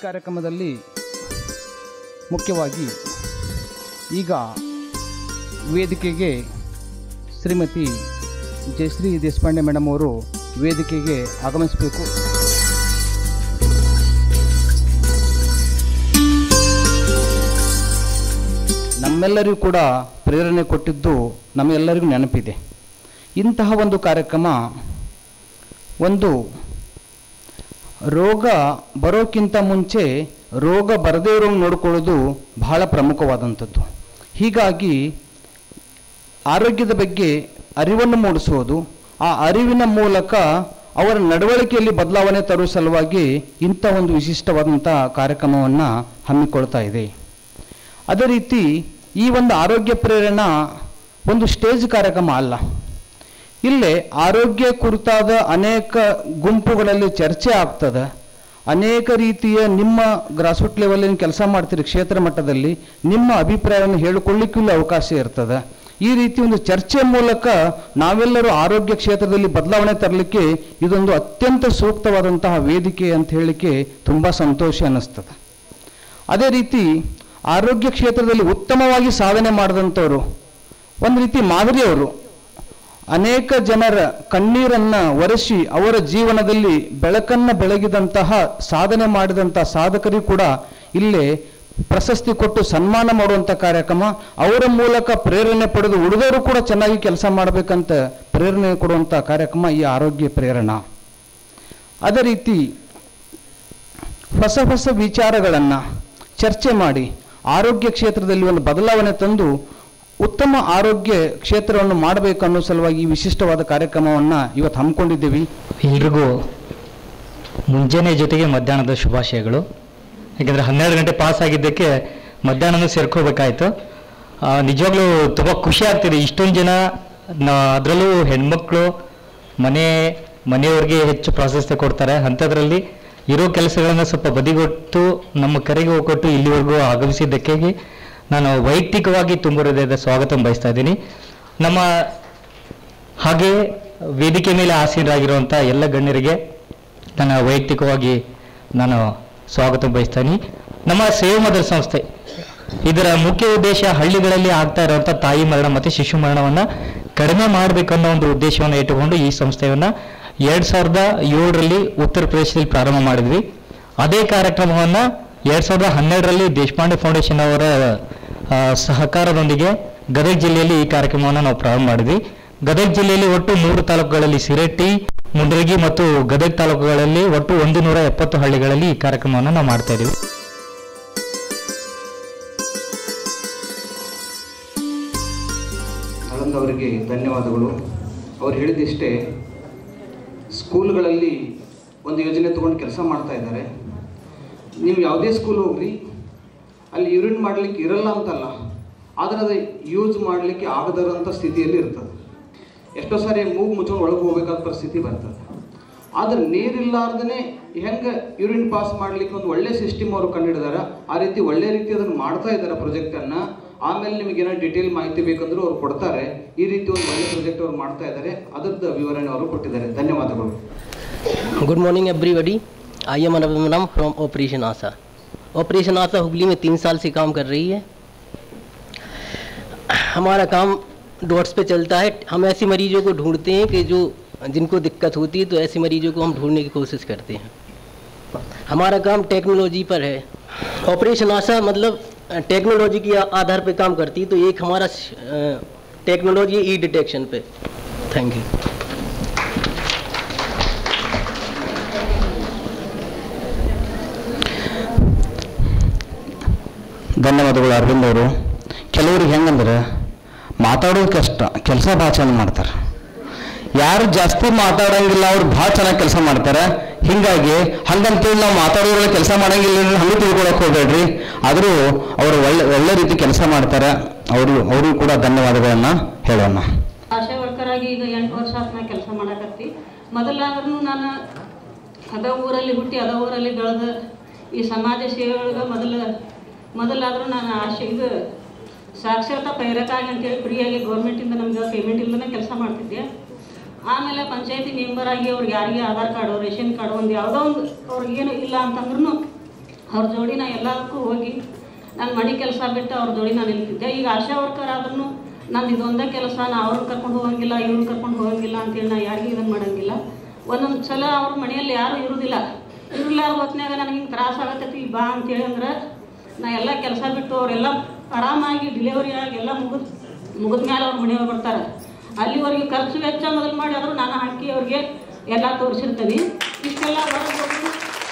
ಕಾರ್ಯಕ್ರಮದಲ್ಲಿ ಮುಖ್ಯವಾಗಿ ಈಗ ವೇದಿಕೆಗೆ ಶ್ರೀಮತಿ ಜಯಶ್ರೀ ದೇಶಪಾಂಡೆ ಮೇಡಮ್ ಅವರು ವೇದಿಕೆಗೆ ಆಗಮಿಸಬೇಕು ನಮ್ಮೆಲ್ಲರಿಗೂ ಕೂಡ ಪ್ರೇರಣೆ ಕೊಟ್ಟಿದ್ದು ನಮ್ಮೆಲ್ಲರಿಗೂ ನೆನಪಿದೆ ಇಂತಹ ಒಂದು ಕಾರ್ಯಕ್ರಮ ಒಂದು ರೋಗ ಬರೋಕ್ಕಿಂತ ಮುಂಚೆ ರೋಗ ಬರದೇ ಇರೋಂಗೆ ನೋಡ್ಕೊಳ್ಳೋದು ಬಹಳ ಪ್ರಮುಖವಾದಂಥದ್ದು ಹೀಗಾಗಿ ಆರೋಗ್ಯದ ಬಗ್ಗೆ ಅರಿವನ್ನು ಮೂಡಿಸೋದು ಆ ಅರಿವಿನ ಮೂಲಕ ಅವರ ನಡವಳಿಕೆಯಲ್ಲಿ ಬದಲಾವಣೆ ತರುವ ಸಲುವಾಗಿ ಇಂಥ ಒಂದು ವಿಶಿಷ್ಟವಾದಂಥ ಕಾರ್ಯಕ್ರಮವನ್ನು ಹಮ್ಮಿಕೊಳ್ತಾ ಇದೆ ಅದೇ ರೀತಿ ಈ ಒಂದು ಆರೋಗ್ಯ ಪ್ರೇರಣಾ ಒಂದು ಸ್ಟೇಜ್ ಕಾರ್ಯಕ್ರಮ ಅಲ್ಲ ಇಲ್ಲೇ ಆರೋಗ್ಯ ಕುರಿತಾದ ಅನೇಕ ಗುಂಪುಗಳಲ್ಲಿ ಚರ್ಚೆ ಆಗ್ತದೆ ಅನೇಕ ರೀತಿಯ ನಿಮ್ಮ ಗ್ರಾಸ್ರೂಟ್ ಲೆವೆಲಿನ ಕೆಲಸ ಮಾಡ್ತೀರಿ ಕ್ಷೇತ್ರ ಮಟ್ಟದಲ್ಲಿ ನಿಮ್ಮ ಅಭಿಪ್ರಾಯವನ್ನು ಹೇಳಿಕೊಳ್ಳಿಕ್ಕೂ ಇಲ್ಲಿ ಅವಕಾಶ ಇರ್ತದೆ ಈ ರೀತಿ ಒಂದು ಚರ್ಚೆ ಮೂಲಕ ನಾವೆಲ್ಲರೂ ಆರೋಗ್ಯ ಕ್ಷೇತ್ರದಲ್ಲಿ ಬದಲಾವಣೆ ತರಲಿಕ್ಕೆ ಇದೊಂದು ಅತ್ಯಂತ ಸೂಕ್ತವಾದಂತಹ ವೇದಿಕೆ ಅಂತ ಹೇಳಲಿಕ್ಕೆ ತುಂಬ ಸಂತೋಷ ಅನ್ನಿಸ್ತದೆ ಅದೇ ರೀತಿ ಆರೋಗ್ಯ ಕ್ಷೇತ್ರದಲ್ಲಿ ಉತ್ತಮವಾಗಿ ಸಾಧನೆ ಮಾಡಿದಂಥವ್ರು ಒಂದು ರೀತಿ ಮಾದರಿಯವರು ಅನೇಕ ಜನರ ಕಣ್ಣೀರನ್ನು ಒರೆಸಿ ಅವರ ಜೀವನದಲ್ಲಿ ಬೆಳಕನ್ನು ಬೆಳಗಿದಂತಹ ಸಾಧನೆ ಮಾಡಿದಂತಹ ಸಾಧಕರಿಗೂ ಕೂಡ ಇಲ್ಲೇ ಪ್ರಶಸ್ತಿ ಕೊಟ್ಟು ಸನ್ಮಾನ ಮಾಡುವಂಥ ಕಾರ್ಯಕ್ರಮ ಅವರ ಮೂಲಕ ಪ್ರೇರಣೆ ಪಡೆದು ಉಳಿದವರು ಕೂಡ ಚೆನ್ನಾಗಿ ಕೆಲಸ ಮಾಡಬೇಕಂತ ಪ್ರೇರಣೆ ಕೊಡುವಂಥ ಕಾರ್ಯಕ್ರಮ ಈ ಆರೋಗ್ಯ ಪ್ರೇರಣಾ ಅದೇ ರೀತಿ ಹೊಸ ಹೊಸ ವಿಚಾರಗಳನ್ನು ಚರ್ಚೆ ಮಾಡಿ ಆರೋಗ್ಯ ಕ್ಷೇತ್ರದಲ್ಲಿ ಒಂದು ಬದಲಾವಣೆ ತಂದು ಉತ್ತಮ ಆರೋಗ್ಯ ಕ್ಷೇತ್ರವನ್ನು ಮಾಡಬೇಕು ಅನ್ನೋ ಸಲುವಾಗಿ ಈ ವಿಶಿಷ್ಟವಾದ ಕಾರ್ಯಕ್ರಮವನ್ನು ಇವತ್ತು ಹಮ್ಮಿಕೊಂಡಿದ್ದೀವಿ ಎಲ್ರಿಗೂ ಮುಂಜಾನೆ ಜೊತೆಗೆ ಮಧ್ಯಾಹ್ನದ ಶುಭಾಶಯಗಳು ಯಾಕೆಂದರೆ ಹನ್ನೆರಡು ಗಂಟೆ ಪಾಸ್ ಆಗಿದ್ದಕ್ಕೆ ಮಧ್ಯಾಹ್ನನೂ ಸೇರ್ಕೋಬೇಕಾಯ್ತು ಆ, ನಿಜವಾಗ್ಲೂ ತುಂಬ ಖುಷಿ ಆಗ್ತಿದೆ ಇಷ್ಟೊಂದು ಜನ ಅದರಲ್ಲೂ ಹೆಣ್ಮಕ್ಳು ಮನೆ ಮನೆಯವ್ರಿಗೆ ಹೆಚ್ಚು ಪ್ರಾಶಸ್ತ್ಯ ಕೊಡ್ತಾರೆ ಅಂಥದ್ರಲ್ಲಿ ಇರೋ ಕೆಲಸಗಳನ್ನು ಸ್ವಲ್ಪ ಬದಿಗೊಟ್ಟು ನಮ್ಮ ಕರೆಗೆ ಹೋಗ್ಕೊಟ್ಟು ಇಲ್ಲಿವರೆಗೂ ಆಗಮಿಸಿದ್ದಕ್ಕೆ ನಾನು ವೈಯಕ್ತಿಕವಾಗಿ ತುಂಬ ಹೃದಯದ ಸ್ವಾಗತ ಬಯಸ್ತಾ ಇದ್ದೀನಿ ನಮ್ಮ ಹಾಗೆ ವೇದಿಕೆ ಮೇಲೆ ಆಸೀನರಾಗಿರುವಂಥ ಎಲ್ಲ ಗಣ್ಯರಿಗೆ ನನ್ನ ವೈಯಕ್ತಿಕವಾಗಿ ನಾನು ಸ್ವಾಗತ ಬಯಸ್ತೀನಿ ನಮ್ಮ ಸೇವ್ ಮದರ್ ಸಂಸ್ಥೆ ಇದರ ಮುಖ್ಯ ಉದ್ದೇಶ ಹಳ್ಳಿಗಳಲ್ಲಿ ಆಗ್ತಾ ಇರುವಂಥ ತಾಯಿ ಮರಣ ಮತ್ತು ಶಿಶು ಮರಣವನ್ನು ಕಡಿಮೆ ಮಾಡಬೇಕನ್ನೋ ಒಂದು ಉದ್ದೇಶವನ್ನು ಇಟ್ಟುಕೊಂಡು ಈ ಸಂಸ್ಥೆಯನ್ನು ಎರಡು ಸಾವಿರದ ಏಳರಲ್ಲಿ ಉತ್ತರ ಪ್ರದೇಶದಲ್ಲಿ ಪ್ರಾರಂಭ ಮಾಡಿದ್ವಿ ಅದೇ ಕಾರ್ಯಕ್ರಮವನ್ನು ಎರಡು ಸಾವಿರದ ಹನ್ನೆರಡರಲ್ಲಿ ದೇಶಪಾಂಡೆ ಫೌಂಡೇಶನ್ ಅವರ ಆ, ಸಹಕಾರದೊಂದಿಗೆ ಗದಗ ಜಿಲ್ಲೆಯಲ್ಲಿ ಈ ಕಾರ್ಯಕ್ರಮವನ್ನು ನಾವು ಪ್ರಾರಂಭ ಮಾಡಿದ್ವಿ ಗದಗ ಜಿಲ್ಲೆಯಲ್ಲಿ ಒಟ್ಟು ಮೂರು ತಾಲೂಕುಗಳಲ್ಲಿ ಸಿರಟ್ಟಿ ಮುಂಡರಗಿ ಮತ್ತು ಗದಗ ತಾಲೂಕುಗಳಲ್ಲಿ ಒಟ್ಟು ಒಂದು ನೂರ ಎಪ್ಪತ್ತು ಹಳ್ಳಿಗಳಲ್ಲಿ ಈ ಕಾರ್ಯಕ್ರಮವನ್ನು ನಾವು ಮಾಡ್ತಾ ಇದ್ದೀವಿ ನಳಂದ ಅವರಿಗೆ ಧನ್ಯವಾದಗಳು ಅವ್ರು ಹೇಳಿದಿಷ್ಟೇ ಸ್ಕೂಲ್ಗಳಲ್ಲಿ ಒಂದು ಯೋಜನೆ ತೊಗೊಂಡು ಕೆಲಸ ಮಾಡ್ತಾ ಇದ್ದಾರೆ ನೀವು ಯಾವುದೇ ಸ್ಕೂಲ್ ಹೋಗ್ರಿ ಅಲ್ಲಿ ಯೂರಿನ್ ಮಾಡಲಿಕ್ಕೆ ಇರಲ್ಲ ಅಂತಲ್ಲ ಆದರೆ ಅದು ಯೂಸ್ ಮಾಡಲಿಕ್ಕೆ ಆಗದಿರೋಂಥ ಸ್ಥಿತಿಯಲ್ಲಿ ಇರ್ತದೆ ಎಷ್ಟೋ ಸಾರಿ ಮೂಗು ಮುಚ್ಕೊಂಡು ಒಳಗೆ ಹೋಗ್ಬೇಕಾದ ಪರಿಸ್ಥಿತಿ ಬರ್ತದೆ ಆದರೆ ನೀರಿಲ್ಲಾರ್ದೇ ಹೆಂಗೆ ಯೂರಿನ್ ಪಾಸ್ ಮಾಡಲಿಕ್ಕೆ ಒಂದು ಒಳ್ಳೆ ಸಿಸ್ಟಮ್ ಅವರು ಕಂಡುಹಿಡಿದಾರೆ ಆ ರೀತಿ ಒಳ್ಳೆ ರೀತಿ ಅದನ್ನು ಮಾಡ್ತಾ ಇದ್ದಾರೆ ಪ್ರಾಜೆಕ್ಟನ್ನು ಆಮೇಲೆ ನಿಮಗೆ ಏನೋ ಡಿಟೇಲ್ ಮಾಹಿತಿ ಬೇಕಂದ್ರೂ ಅವ್ರು ಕೊಡ್ತಾರೆ ಈ ರೀತಿ ಒಂದು ಒಳ್ಳೆ ಪ್ರಾಜೆಕ್ಟ್ ಅವ್ರು ಮಾಡ್ತಾ ಇದ್ದಾರೆ ಅದರದ್ದು ವಿವರಣೆ ಅವರು ಕೊಟ್ಟಿದ್ದಾರೆ ಧನ್ಯವಾದಗಳು good morning everybody I am Anam from operation Asha operation Asha Hooghly में तीन साल से काम कर रही है हमारा काम डॉट्स पे चलता है हम ऐसे मरीजों को ढूंढते हैं कि जो जिनको दिक्कत होती है तो ऐसे मरीजों को हम ढूंढने की कोशिश करते हैं हमारा काम टेक्नोलॉजी पर है ऑपरेशन आशा मतलब अ, टेक्नोलॉजी के आ- आधार पे काम करती है तो एक हमारा अ, टेक्नोलॉजी ई डिटेक्शन पे थैंक यू ಧನ್ಯವಾದಗಳು ಅರವಿಂದ್ ಅವರು ಕೆಲವ್ರಿಗೆ ಹೆಂಗಂದ್ರೆ ಮಾತಾಡೋದು ಕಷ್ಟ ಕೆಲಸ ಭಾಳ ಚೆನ್ನಾಗಿ ಮಾಡ್ತಾರೆ ಯಾರು ಜಾಸ್ತಿ ಮಾತಾಡೋಂಗಿಲ್ಲ ಅವ್ರು ಭಾಳ ಚೆನ್ನಾಗಿ ಕೆಲಸ ಮಾಡ್ತಾರೆ ಹೀಗಾಗಿ ಹಂಗಂತೇಳಿ ನಾವು ಮಾತಾಡೋದ್ರಲ್ಲಿ ಕೆಲಸ ಮಾಡಂಗಿಲ್ಲ ಅಂದ್ರೆ ಹಂಗೆ ತಿಳ್ಕೊಳಕ್ ಹೋಗ್ಬೇಡ್ರಿ ಆದರೂ ಅವರು ಒಳ್ಳೆ ಒಳ್ಳೆ ರೀತಿ ಕೆಲಸ ಮಾಡ್ತಾರೆ ಅವರು ಅವ್ರಿಗೂ ಕೂಡ ಧನ್ಯವಾದಗಳನ್ನು ಹೇಳೋಣ ಆಶಾ ವರ್ಕರ್ ಆಗಿ ಈಗ ಎಂಟು ವರ್ಷ ಆತ್ ನಾ ಕೆಲಸ ಮಾಡಕತ್ತಿ ಮೊದಲಾದ್ರೂ ನಾನು ಅದ ಊರಲ್ಲಿ ಹುಟ್ಟಿ ಅದ ಊರಲ್ಲಿ ಬೆಳೆದ ಈ ಸಮಾಜ ಸೇವೆ ಒಳಗೆ ಮೊದಲು ಮೊದಲಾದರೂ ನಾನು ಆಶೆ ಇದು ಸಾಕ್ಷರತಾ ಪ್ರೇರಕಾಗಿ ಅಂತೇಳಿ ಫ್ರೀಯಾಗಿ ಗೌರ್ಮೆಂಟಿಂದ ನಮ್ಗೆ ಪೇಮೆಂಟ್ ಇಲ್ಲದೇ ಕೆಲಸ ಮಾಡ್ತಿದ್ದೆ ಆಮೇಲೆ ಪಂಚಾಯತಿ ಮೆಂಬರ್ ಆಗಿ ಅವ್ರಿಗೆ ಯಾರಿಗೆ ಆಧಾರ್ ಕಾರ್ಡು ರೇಷನ್ ಕಾರ್ಡು ಒಂದು ಯಾವುದೋ ಒಂದು ಅವ್ರಿಗೇನು ಇಲ್ಲ ಅಂತಂದ್ರೂ ಅವ್ರ ಜೋಡಿ ನಾ ಎಲ್ಲದಕ್ಕೂ ಹೋಗಿ ನಾನು ಮನೆ ಕೆಲಸ ಬಿಟ್ಟು ಅವ್ರ ಜೋಡಿ ನಾನು ನಿಲ್ತಿದ್ದೆ ಈಗ ಆಶಾ ವರ್ಕರ್ ಆದ್ರೂ ನಾನು ಇದೊಂದೇ ಕೆಲಸ ನಾ ಅವ್ರನ್ನ ಕರ್ಕೊಂಡು ಹೋಗಂಗಿಲ್ಲ ಇವ್ರನ್ನ ಕರ್ಕೊಂಡು ಹೋಗಂಗಿಲ್ಲ ಅಂತೇಳಿ ನಾ ಯಾರಿಗೂ ಇದನ್ನು ಮಾಡೋಂಗಿಲ್ಲ ಒಂದೊಂದು ಸಲ ಅವ್ರ ಮನೆಯಲ್ಲಿ ಯಾರೂ ಇರುವುದಿಲ್ಲ ಇರ್ಲಾರ್ದ ಹೊತ್ನ್ಯಾಗ ನನಗೆ ಹಿಂಗೆ ತ್ರಾಸ ಆಗತ್ತೈತಿ ಬಾ ಅಂತೇಳಿ ಅಂದ್ರೆ ನಾ ಎಲ್ಲ ಕೆಲಸ ಬಿಟ್ಟು ಅವರೆಲ್ಲ ಆರಾಮಾಗಿ ಡಿಲಿವರಿ ಆಗಿ ಎಲ್ಲ ಮುಗಿದ್ ಮುಗಿದ ಮೇಲೆ ಅವ್ರ ಮನೆಯವ್ರು ಬರ್ತಾರೆ ಅಲ್ಲಿವರೆಗೆ ಖರ್ಚು ವೆಚ್ಚ ಮೊದಲು ಮಾಡಿ ಆದರೂ ನಾನು ಹಾಕಿ ಅವ್ರಿಗೆ ಎಲ್ಲ ತೋರಿಸಿರ್ತೀನಿ ಇಷ್ಟೆಲ್ಲ ಹೊರಗೆ ಹೋದ್ರು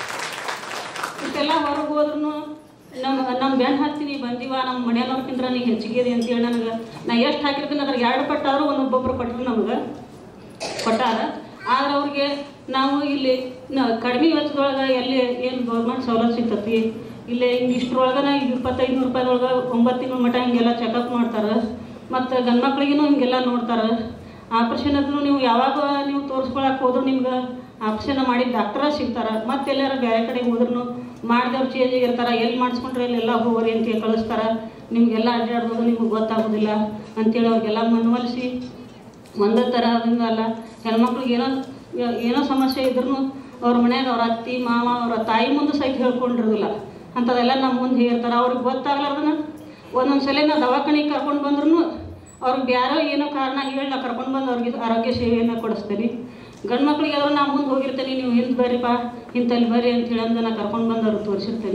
ಇಷ್ಟೆಲ್ಲ ಹೊರಗೆ ಹೋದ್ರು ನಮ್ಮ ನಮ್ಮ ಬೆನ್ನು ಹತ್ತೀನಿ ಬಂದೀವ ನಮ್ಮ ಮನೆಯವ್ರಕ್ಕಿಂತ ನೀ ಹೆಚ್ಚಿಗೆ ಇದೆ ಅಂತೇಳಿ ನನಗೆ ನಾ ಎಷ್ಟು ಹಾಕಿರ್ತೀನಿ ಅದ್ರಾಗ ಎರಡು ಪಟ್ಟಾದರೂ ಒಂದೊಬ್ಬೊಬ್ರು ಕೊಟ್ಟರು ನಮ್ಗೆ ಕೊಟ್ಟಾರ ಆದ್ರೆ ಅವ್ರಿಗೆ ನಾವು ಇಲ್ಲಿ ನ- ಕಡಿಮೆ ವೆಚ್ಚದೊಳಗೆ ಎಲ್ಲಿ ಏನು ಗೌರ್ಮೆಂಟ್ ಸವಲತ್ತು ಸಿಗ್ತತಿ ಇಲ್ಲಿ ಹಿಂಗೆ ಇಷ್ಟರೊಳಗನ ಈಗ ಇಪ್ಪತ್ತೈದು ನೂರು ರೂಪಾಯಿದೊಳಗೆ ಒಂಬತ್ತು ತಿಂಗಳ ಮಟ್ಟ ಹಿಂಗೆಲ್ಲ ಚೆಕಪ್ ಮಾಡ್ತಾರೆ ಮತ್ತು ಗಂಡು ಮಕ್ಳಿಗೂ ಹಿಂಗೆಲ್ಲ ನೋಡ್ತಾರೆ ಆಪ್ರೇಷನ್ ಆದ್ರೂ ನೀವು ಯಾವಾಗ ನೀವು ತೋರಿಸ್ಕೊಳಕ್ಕೆ ಹೋದ್ರು ನಿಮ್ಗೆ ಆಪ್ರೇಷನ್ ಮಾಡಿದ ಡಾಕ್ಟರ ಸಿಗ್ತಾರೆ ಮತ್ತೆ ಎಲ್ಲಾರ ಬೇರೆ ಕಡೆ ಹೋದ್ರೂ ಮಾಡಿದವ್ರು ಚೇಂಜ್ ಇರ್ತಾರೆ ಎಲ್ಲಿ ಮಾಡಿಸ್ಕೊಂಡ್ರೆ ಇಲ್ಲೆಲ್ಲ ಹೋಗ್ರಿ ಅಂತ ಕಳಿಸ್ತಾರೆ ನಿಮಗೆಲ್ಲ ಅಡ್ಡಾಡ್ಬೋದು ನಿಮ್ಗೆ ಗೊತ್ತಾಗೋದಿಲ್ಲ ಅಂತೇಳಿ ಅವ್ರಿಗೆಲ್ಲ ಮನವೊಲಿಸಿ ಒಂದೇ ಥರ ಅದರಿಂದ ಅಲ್ಲ ಹೆಣ್ಮಕ್ಳಿಗೆ ಏನೋ ಏನೋ ಸಮಸ್ಯೆ ಇದ್ರೂ ಅವ್ರ ಮನ್ಯಾಗ ಅವ್ರ ಅತ್ತಿ ಮಾವ ಅವರ ತಾಯಿ ಮುಂದೆ ಸಹಿತ ಹೇಳ್ಕೊಂಡಿರೋದಿಲ್ಲ ಅಂಥದ್ದೆಲ್ಲ ನಮ್ಮ ಮುಂದೆ ಹೇಳ್ತಾರೆ ಅವ್ರಿಗೆ ಗೊತ್ತಾಗ್ಲಾರ್ದನ ಒಂದೊಂದು ಸಲ ನಾ ದವಾಖಾನೆಗೆ ಕರ್ಕೊಂಡು ಬಂದ್ರೂ ಅವ್ರಿಗೆ ಬ್ಯಾರೋ ಏನೋ ಕಾರಣ ಹೇಳಿ ನಾ ಕರ್ಕೊಂಡು ಬಂದು ಅವ್ರಿಗೆ ಆರೋಗ್ಯ ಸೇವೆಯನ್ನು ಕೊಡಿಸ್ತೀನಿ ಗಂಡು ಮಕ್ಳಿಗೆ ಆದ್ರೂ ನಾ ಮುಂದೆ ಹೋಗಿರ್ತೀನಿ ನೀವು ಹಿಂದೆ ಬರ್ರಿಪ್ಪ ಇಂಥಲ್ಲಿ ಬರ್ರಿ ಅಂತ ಹೇಳಿ ಅಂದು ನಾ ಕರ್ಕೊಂಡು ಬಂದು ಅವ್ರಿಗೆ ತೋರಿಸಿರ್ತೀನಿ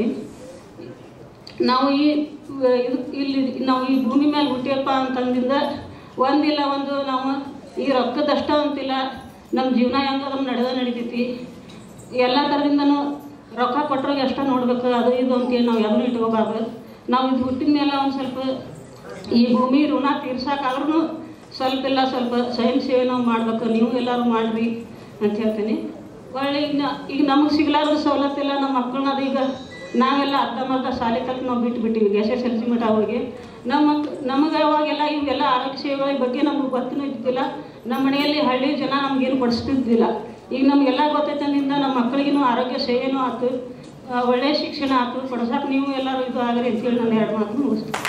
ನಾವು ಈ ಇದು ಇಲ್ಲಿ ನಾವು ಈ ಭೂಮಿ ಮೇಲೆ ಹುಟ್ಟಿಯಪ್ಪ ಅಂತಂದಿಂದ ಒಂದಿಲ್ಲ ಒಂದು ನಾವು ಈ ರೊಕ್ಕದಷ್ಟ ಅಂತಿಲ್ಲ ನಮ್ಮ ಜೀವನ ಹೆಂಗದ ನಡೆದ ನಡಿತೈತಿ ಎಲ್ಲ ಥರದಿಂದನೂ ರೊಕ್ಕ ಕೊಟ್ಟರಿಗೆ ಅಷ್ಟ ನೋಡ್ಬೇಕು ಅದು ಇದು ಅಂತೇಳಿ ನಾವು ಯಾವ್ದು ಇಟ್ಕೋಬಾರ್ದು ನಾವು ಇದು ಹುಟ್ಟಿದ ಮೇಲೆ ಒಂದು ಸ್ವಲ್ಪ ಈ ಭೂಮಿ ಋಣ ತೀರ್ಸಕ್ಕಾದ್ರೂ ಸ್ವಲ್ಪ ಎಲ್ಲ ಸ್ವಲ್ಪ ಸ್ವಯಂ ಸೇವೆ ನಾವು ಮಾಡ್ಬೇಕು ನೀವು ಎಲ್ಲರೂ ಮಾಡ್ರಿ ಅಂತ ಹೇಳ್ತೀನಿ ಒಳ್ಳೆ ಈಗ ನ- ಈಗ ನಮಗೆ ಸಿಗ್ಲಾರ್ದ ಸವಲತ್ತಿಲ್ಲ ನಮ್ಮ ಮಕ್ಕಳನ್ನ ಅದು ಈಗ ನಾವೆಲ್ಲ ಅರ್ಧಂಬರ್ಧ ಶಾಲೆ ತನಕ ನಾವು ಬಿಟ್ಟು ಬಿಟ್ಟಿವಿ ಎಸ್ ಎಸ್ ಎಲ್ ಸಿ ಮಟ್ಟ ಅವ್ರಿಗೆ ನಮ್ಮ ಮಕ್ ನಮಗೆ ಅವಾಗೆಲ್ಲ ಇವೆಲ್ಲ ಆರೋಗ್ಯ ಸೇವೆಗಳ ಬಗ್ಗೆ ನಮ್ಗೆ ಗೊತ್ತೂ ಇದ್ದಿಲ್ಲ ನಮ್ಮ ಮನೆಯಲ್ಲಿ ಹಳ್ಳಿ ಜನ ನಮಗೇನು ಕೊಡಿಸ್ತಿದ್ದಿಲ್ಲ ಈಗ ನಮಗೆಲ್ಲ ಗೊತ್ತೈತಂದಿಂದ ನಮ್ಮ ಮಕ್ಕಳಿಗೂ ಆರೋಗ್ಯ ಸೇವೆನೂ ಆಯ್ತು ಆ, ಒಳ್ಳೆಯ ಶಿಕ್ಷಣ ಆಯ್ತು ಕೊಡ್ಸಕ್ಕೆ ನೀವು ಎಲ್ಲರೂ ಇದು ಆಗ್ರಿ ಅಂತೇಳಿ ನಾನು ಎರಡು ಮಾತು ಮುಗಿಸ್ತೀನಿ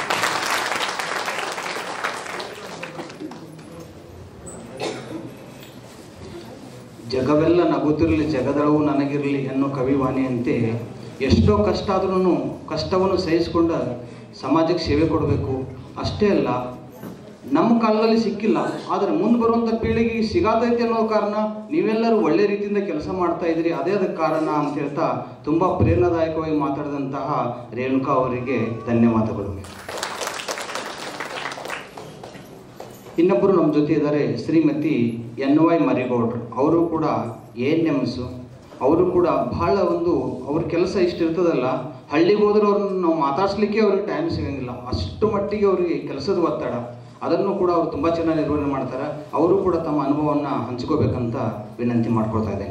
ಜಗವೆಲ್ಲ ನಗುತ್ತಿರಲಿ ಜಗದಳವು ನನಗಿರಲಿ ಅನ್ನೋ ಕವಿವಾಣಿಯಂತೆ ಎಷ್ಟೋ ಕಷ್ಟ ಆದ್ರೂ ಕಷ್ಟವನ್ನು ಸಹಿಸಿಕೊಂಡ ಸಮಾಜಕ್ಕೆ ಸೇವೆ ಕೊಡಬೇಕು ಅಷ್ಟೇ ಅಲ್ಲ ನಮ್ಮ ಕಾಲದಲ್ಲಿ ಸಿಕ್ಕಿಲ್ಲ ಆದರೆ ಮುಂದೆ ಬರುವಂಥ ಪೀಳಿಗೆಗೆ ಸಿಗಾತೈತೆ ಅನ್ನೋ ಕಾರಣ ನೀವೆಲ್ಲರೂ ಒಳ್ಳೆ ರೀತಿಯಿಂದ ಕೆಲಸ ಮಾಡ್ತಾ ಇದ್ದೀರಿ ಅದೇ ಅದಕ್ಕೆ ಕಾರಣ ಅಂತ ಹೇಳ್ತಾ ತುಂಬ ಪ್ರೇರಣಾದಾಯಕವಾಗಿ ಮಾತಾಡಿದಂತಹ ರೇಣುಕಾ ಅವರಿಗೆ ಧನ್ಯವಾದಗಳು ಇನ್ನೊಬ್ಬರು ನಮ್ಮ ಜೊತೆ ಇದ್ದಾರೆ ಶ್ರೀಮತಿ ಎನ್ ವೈ ಮರಿಗೌಡ್ರು ಅವರು ಕೂಡ ಎ ಎನ್ ಎಮ್ಸು ಅವರು ಕೂಡ ಬಹಳ ಒಂದು ಅವ್ರ ಕೆಲಸ ಇಷ್ಟು ಇರ್ತದಲ್ಲ ಹಳ್ಳಿಗೆ ಹೋದ್ರೆ ಅವ್ರನ್ನ ನಾವು ಮಾತಾಡ್ಸ್ಲಿಕ್ಕೆ ಅವ್ರಿಗೆ ಟೈಮ್ ಸಿಗಂಗಿಲ್ಲ ಅಷ್ಟು ಮಟ್ಟಿಗೆ ಅವರಿಗೆ ಕೆಲಸದ ಒತ್ತಡ ಅದನ್ನು ಕೂಡ ಅವರು ತುಂಬ ಚೆನ್ನಾಗಿ ನಿರ್ವಹಣೆ ಮಾಡ್ತಾರೆ ಅವರು ಕೂಡ ತಮ್ಮ ಅನುಭವವನ್ನು ಹಂಚ್ಕೋಬೇಕಂತ ವಿನಂತಿ ಮಾಡ್ಕೊಳ್ತಾ ಇದ್ದೇನೆ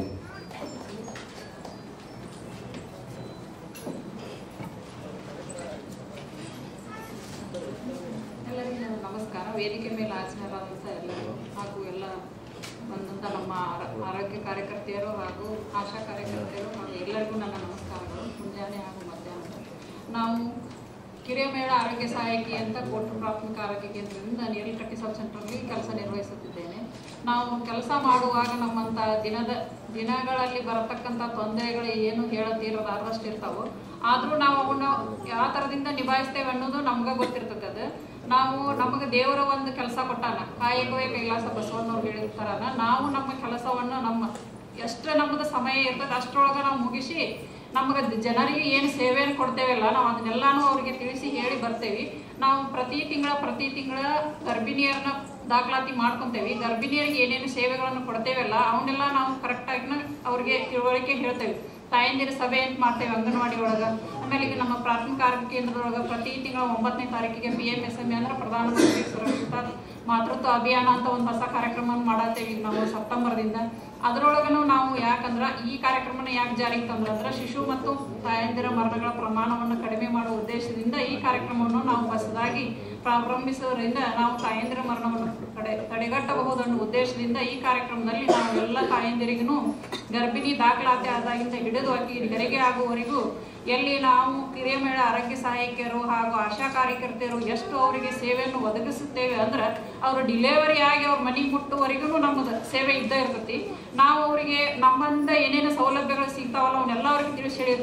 ಎಲ್ಲರಿಗೂ ನನ್ನ ನಮಸ್ಕಾರ ವೇದಿಕೆ ಮೇಲೆ ಹಾಜರಾದಂಥ ಎಲ್ಲರೂ ಹಾಗೂ ಎಲ್ಲ ಬಂದಂಥ ನಮ್ಮ ಆರ- ಆರೋಗ್ಯ ಕಾರ್ಯಕರ್ತೆಯರು ಹಾಗೂ ಆಶಾ ಕಾರ್ಯಕರ್ತೆಯರು ಹಾಗೂ ಎಲ್ಲರಿಗೂ ನನ್ನ ನಮಸ್ಕಾರಗಳು ಮುಂಜಾನೆ ಹಾಗೂ ಮಧ್ಯಾಹ್ನ ನಾವು ಕಿರಿಯಮೇಳ ಆರೋಗ್ಯ ಸಹಾಯಕಿ ಅಂತ ಕೋಟು ಪ್ರಾಥಮಿಕ ಆರೋಗ್ಯ ಕೇಂದ್ರದಿಂದ ನೀಲಕಟ್ಟಿ ಸಬ್ ಸೆಂಟ್ರಲ್ಲಿ ಕೆಲಸ ನಿರ್ವಹಿಸುತ್ತಿದ್ದೇನೆ ನಾವು ಕೆಲಸ ಮಾಡುವಾಗ ನಮ್ಮಂಥ ದಿನದ ದಿನಗಳಲ್ಲಿ ಬರತಕ್ಕಂಥ ತೊಂದರೆಗಳು ಏನು ಹೇಳತೀರಲಾರ್ದಷ್ಟು ಇರ್ತಾವೆ ಆದರೂ ನಾವು ಅವನ್ನ ಯಾವ ಥರದಿಂದ ನಿಭಾಯಿಸ್ತೇವೆ ಅನ್ನೋದು ನಮ್ಗೆ ಗೊತ್ತಿರ್ತದೆ ಅದು ನಾವು ನಮಗೆ ದೇವರ ಒಂದು ಕೆಲಸ ಕೊಟ್ಟಾನ ಕಾಯಕವೇ ಕೈಲಾಸ ಬಸವಣ್ಣವ್ರು ಹೇಳಿರ್ತಾರಲ್ಲ ನಾವು ನಮ್ಮ ಕೆಲಸವನ್ನು ನಮ್ಮ ಎಷ್ಟು ನಮ್ಮದು ಸಮಯ ಇರ್ತದೆ ಅಷ್ಟರೊಳಗೆ ನಾವು ಮುಗಿಸಿ ನಮಗೆ ಜನರಿಗೆ ಏನು ಸೇವೆಯನ್ನು ಕೊಡ್ತೇವಲ್ಲ ನಾವು ಅದನ್ನೆಲ್ಲಾನು ಅವ್ರಿಗೆ ತಿಳಿಸಿ ಹೇಳಿ ಬರ್ತೇವೆ ನಾವು ಪ್ರತಿ ತಿಂಗಳ ಪ್ರತಿ ತಿಂಗಳ ಗರ್ಭಿಣಿಯರನ್ನ ದಾಖಲಾತಿ ಮಾಡ್ಕೊತೇವೆ ಗರ್ಭಿಣಿಯರಿಗೆ ಏನೇನು ಸೇವೆಗಳನ್ನು ಕೊಡ್ತೇವಲ್ಲ ಅವನ್ನೆಲ್ಲ ನಾವು ಕರೆಕ್ಟಾಗಿ ಅವ್ರಿಗೆ ತಿಳುವಳಿಕೆ ಹೇಳ್ತೇವೆ ತಾಯಂದಿರ ಸಭೆ ಅಂತ ಮಾಡ್ತೇವೆ ಅಂಗನವಾಡಿ ಒಳಗೆ ಆಮೇಲೆ ಈಗ ನಮ್ಮ ಪ್ರಾಥಮಿಕ ಆರೋಗ್ಯ ಕೇಂದ್ರದೊಳಗೆ ಪ್ರತಿ ತಿಂಗಳ ಒಂಬತ್ತನೇ ತಾರೀಕಿಗೆ P M S M A ಅಂದ್ರೆ ಪ್ರಧಾನಮಂತ್ರಿ ಸುರಕ್ಷಿತ ಮಾತೃತ್ವ ಅಭಿಯಾನ ಅಂತ ಒಂದು ಹೊಸ ಕಾರ್ಯಕ್ರಮವನ್ನು ಮಾಡತ್ತೇವೆ ಈಗ ನಾವು ಸೆಪ್ಟೆಂಬರ್ದಿಂದ ಅದರೊಳಗನು ನಾವು ಯಾಕಂದ್ರೆ ಈ ಕಾರ್ಯಕ್ರಮನ ಯಾಕೆ ಜಾರಿಗೆ ತಂದ್ರೆ ಅಂದ್ರೆ ಶಿಶು ಮತ್ತು ತಾಯಂದಿರ ಮರಣಗಳ ಪ್ರಮಾಣವನ್ನು ಕಡಿಮೆ ಮಾಡುವ ಉದ್ದೇಶದಿಂದ ಈ ಕಾರ್ಯಕ್ರಮವನ್ನು ನಾವು ಹೊಸದಾಗಿ ಪ್ರಾರಂಭಿಸೋದ್ರಿಂದ ನಾವು ತಾಯಂದಿರ ಮರಣವನ್ನು ತಡೆ ತಡೆಗಟ್ಟಬಹುದು ಅನ್ನೋ ಉದ್ದೇಶದಿಂದ ಈ ಕಾರ್ಯಕ್ರಮದಲ್ಲಿ ನಾವು ಎಲ್ಲ ತಾಯಂದಿರಿಗೂ ಗರ್ಭಿಣಿ ದಾಖಲಾತಿ ಆದಾಗಿಂದ ಹಿಡಿದು ಆಕಿ ಹೆರಿಗೆ ಆಗುವವರೆಗೂ ಎಲ್ಲಿ ನಾವು ಕಿರಿಯಮೇಳ ಆರೋಗ್ಯ ಸಹಾಯಕಿಯರು ಹಾಗೂ ಆಶಾ ಕಾರ್ಯಕರ್ತೆಯರು ಎಷ್ಟು ಅವರಿಗೆ ಸೇವೆಯನ್ನು ಒದಗಿಸುತ್ತೇವೆ ಅಂದ್ರೆ ಅವರು ಡಿಲಿವರಿ ಆಗಿ ಅವ್ರ ಮನೆಗೆ ಮುಟ್ಟುವರೆಗೂ ನಮ್ಮದು ಸೇವೆ ಇದ್ದೇ ಇರ್ತೈತಿ ನಾವು ಅವರಿಗೆ ನಮ್ಮಿಂದ ಏನೇನು ಸೌಲಭ್ಯಗಳು ಸಿಗ್ತಾವಲ್ಲ ಅವನ್ನೆಲ್ಲ ಅವ್ರಿಗೆ ತಿಳಿಸಿ ಹೇಳಿರ್ತೇವೆ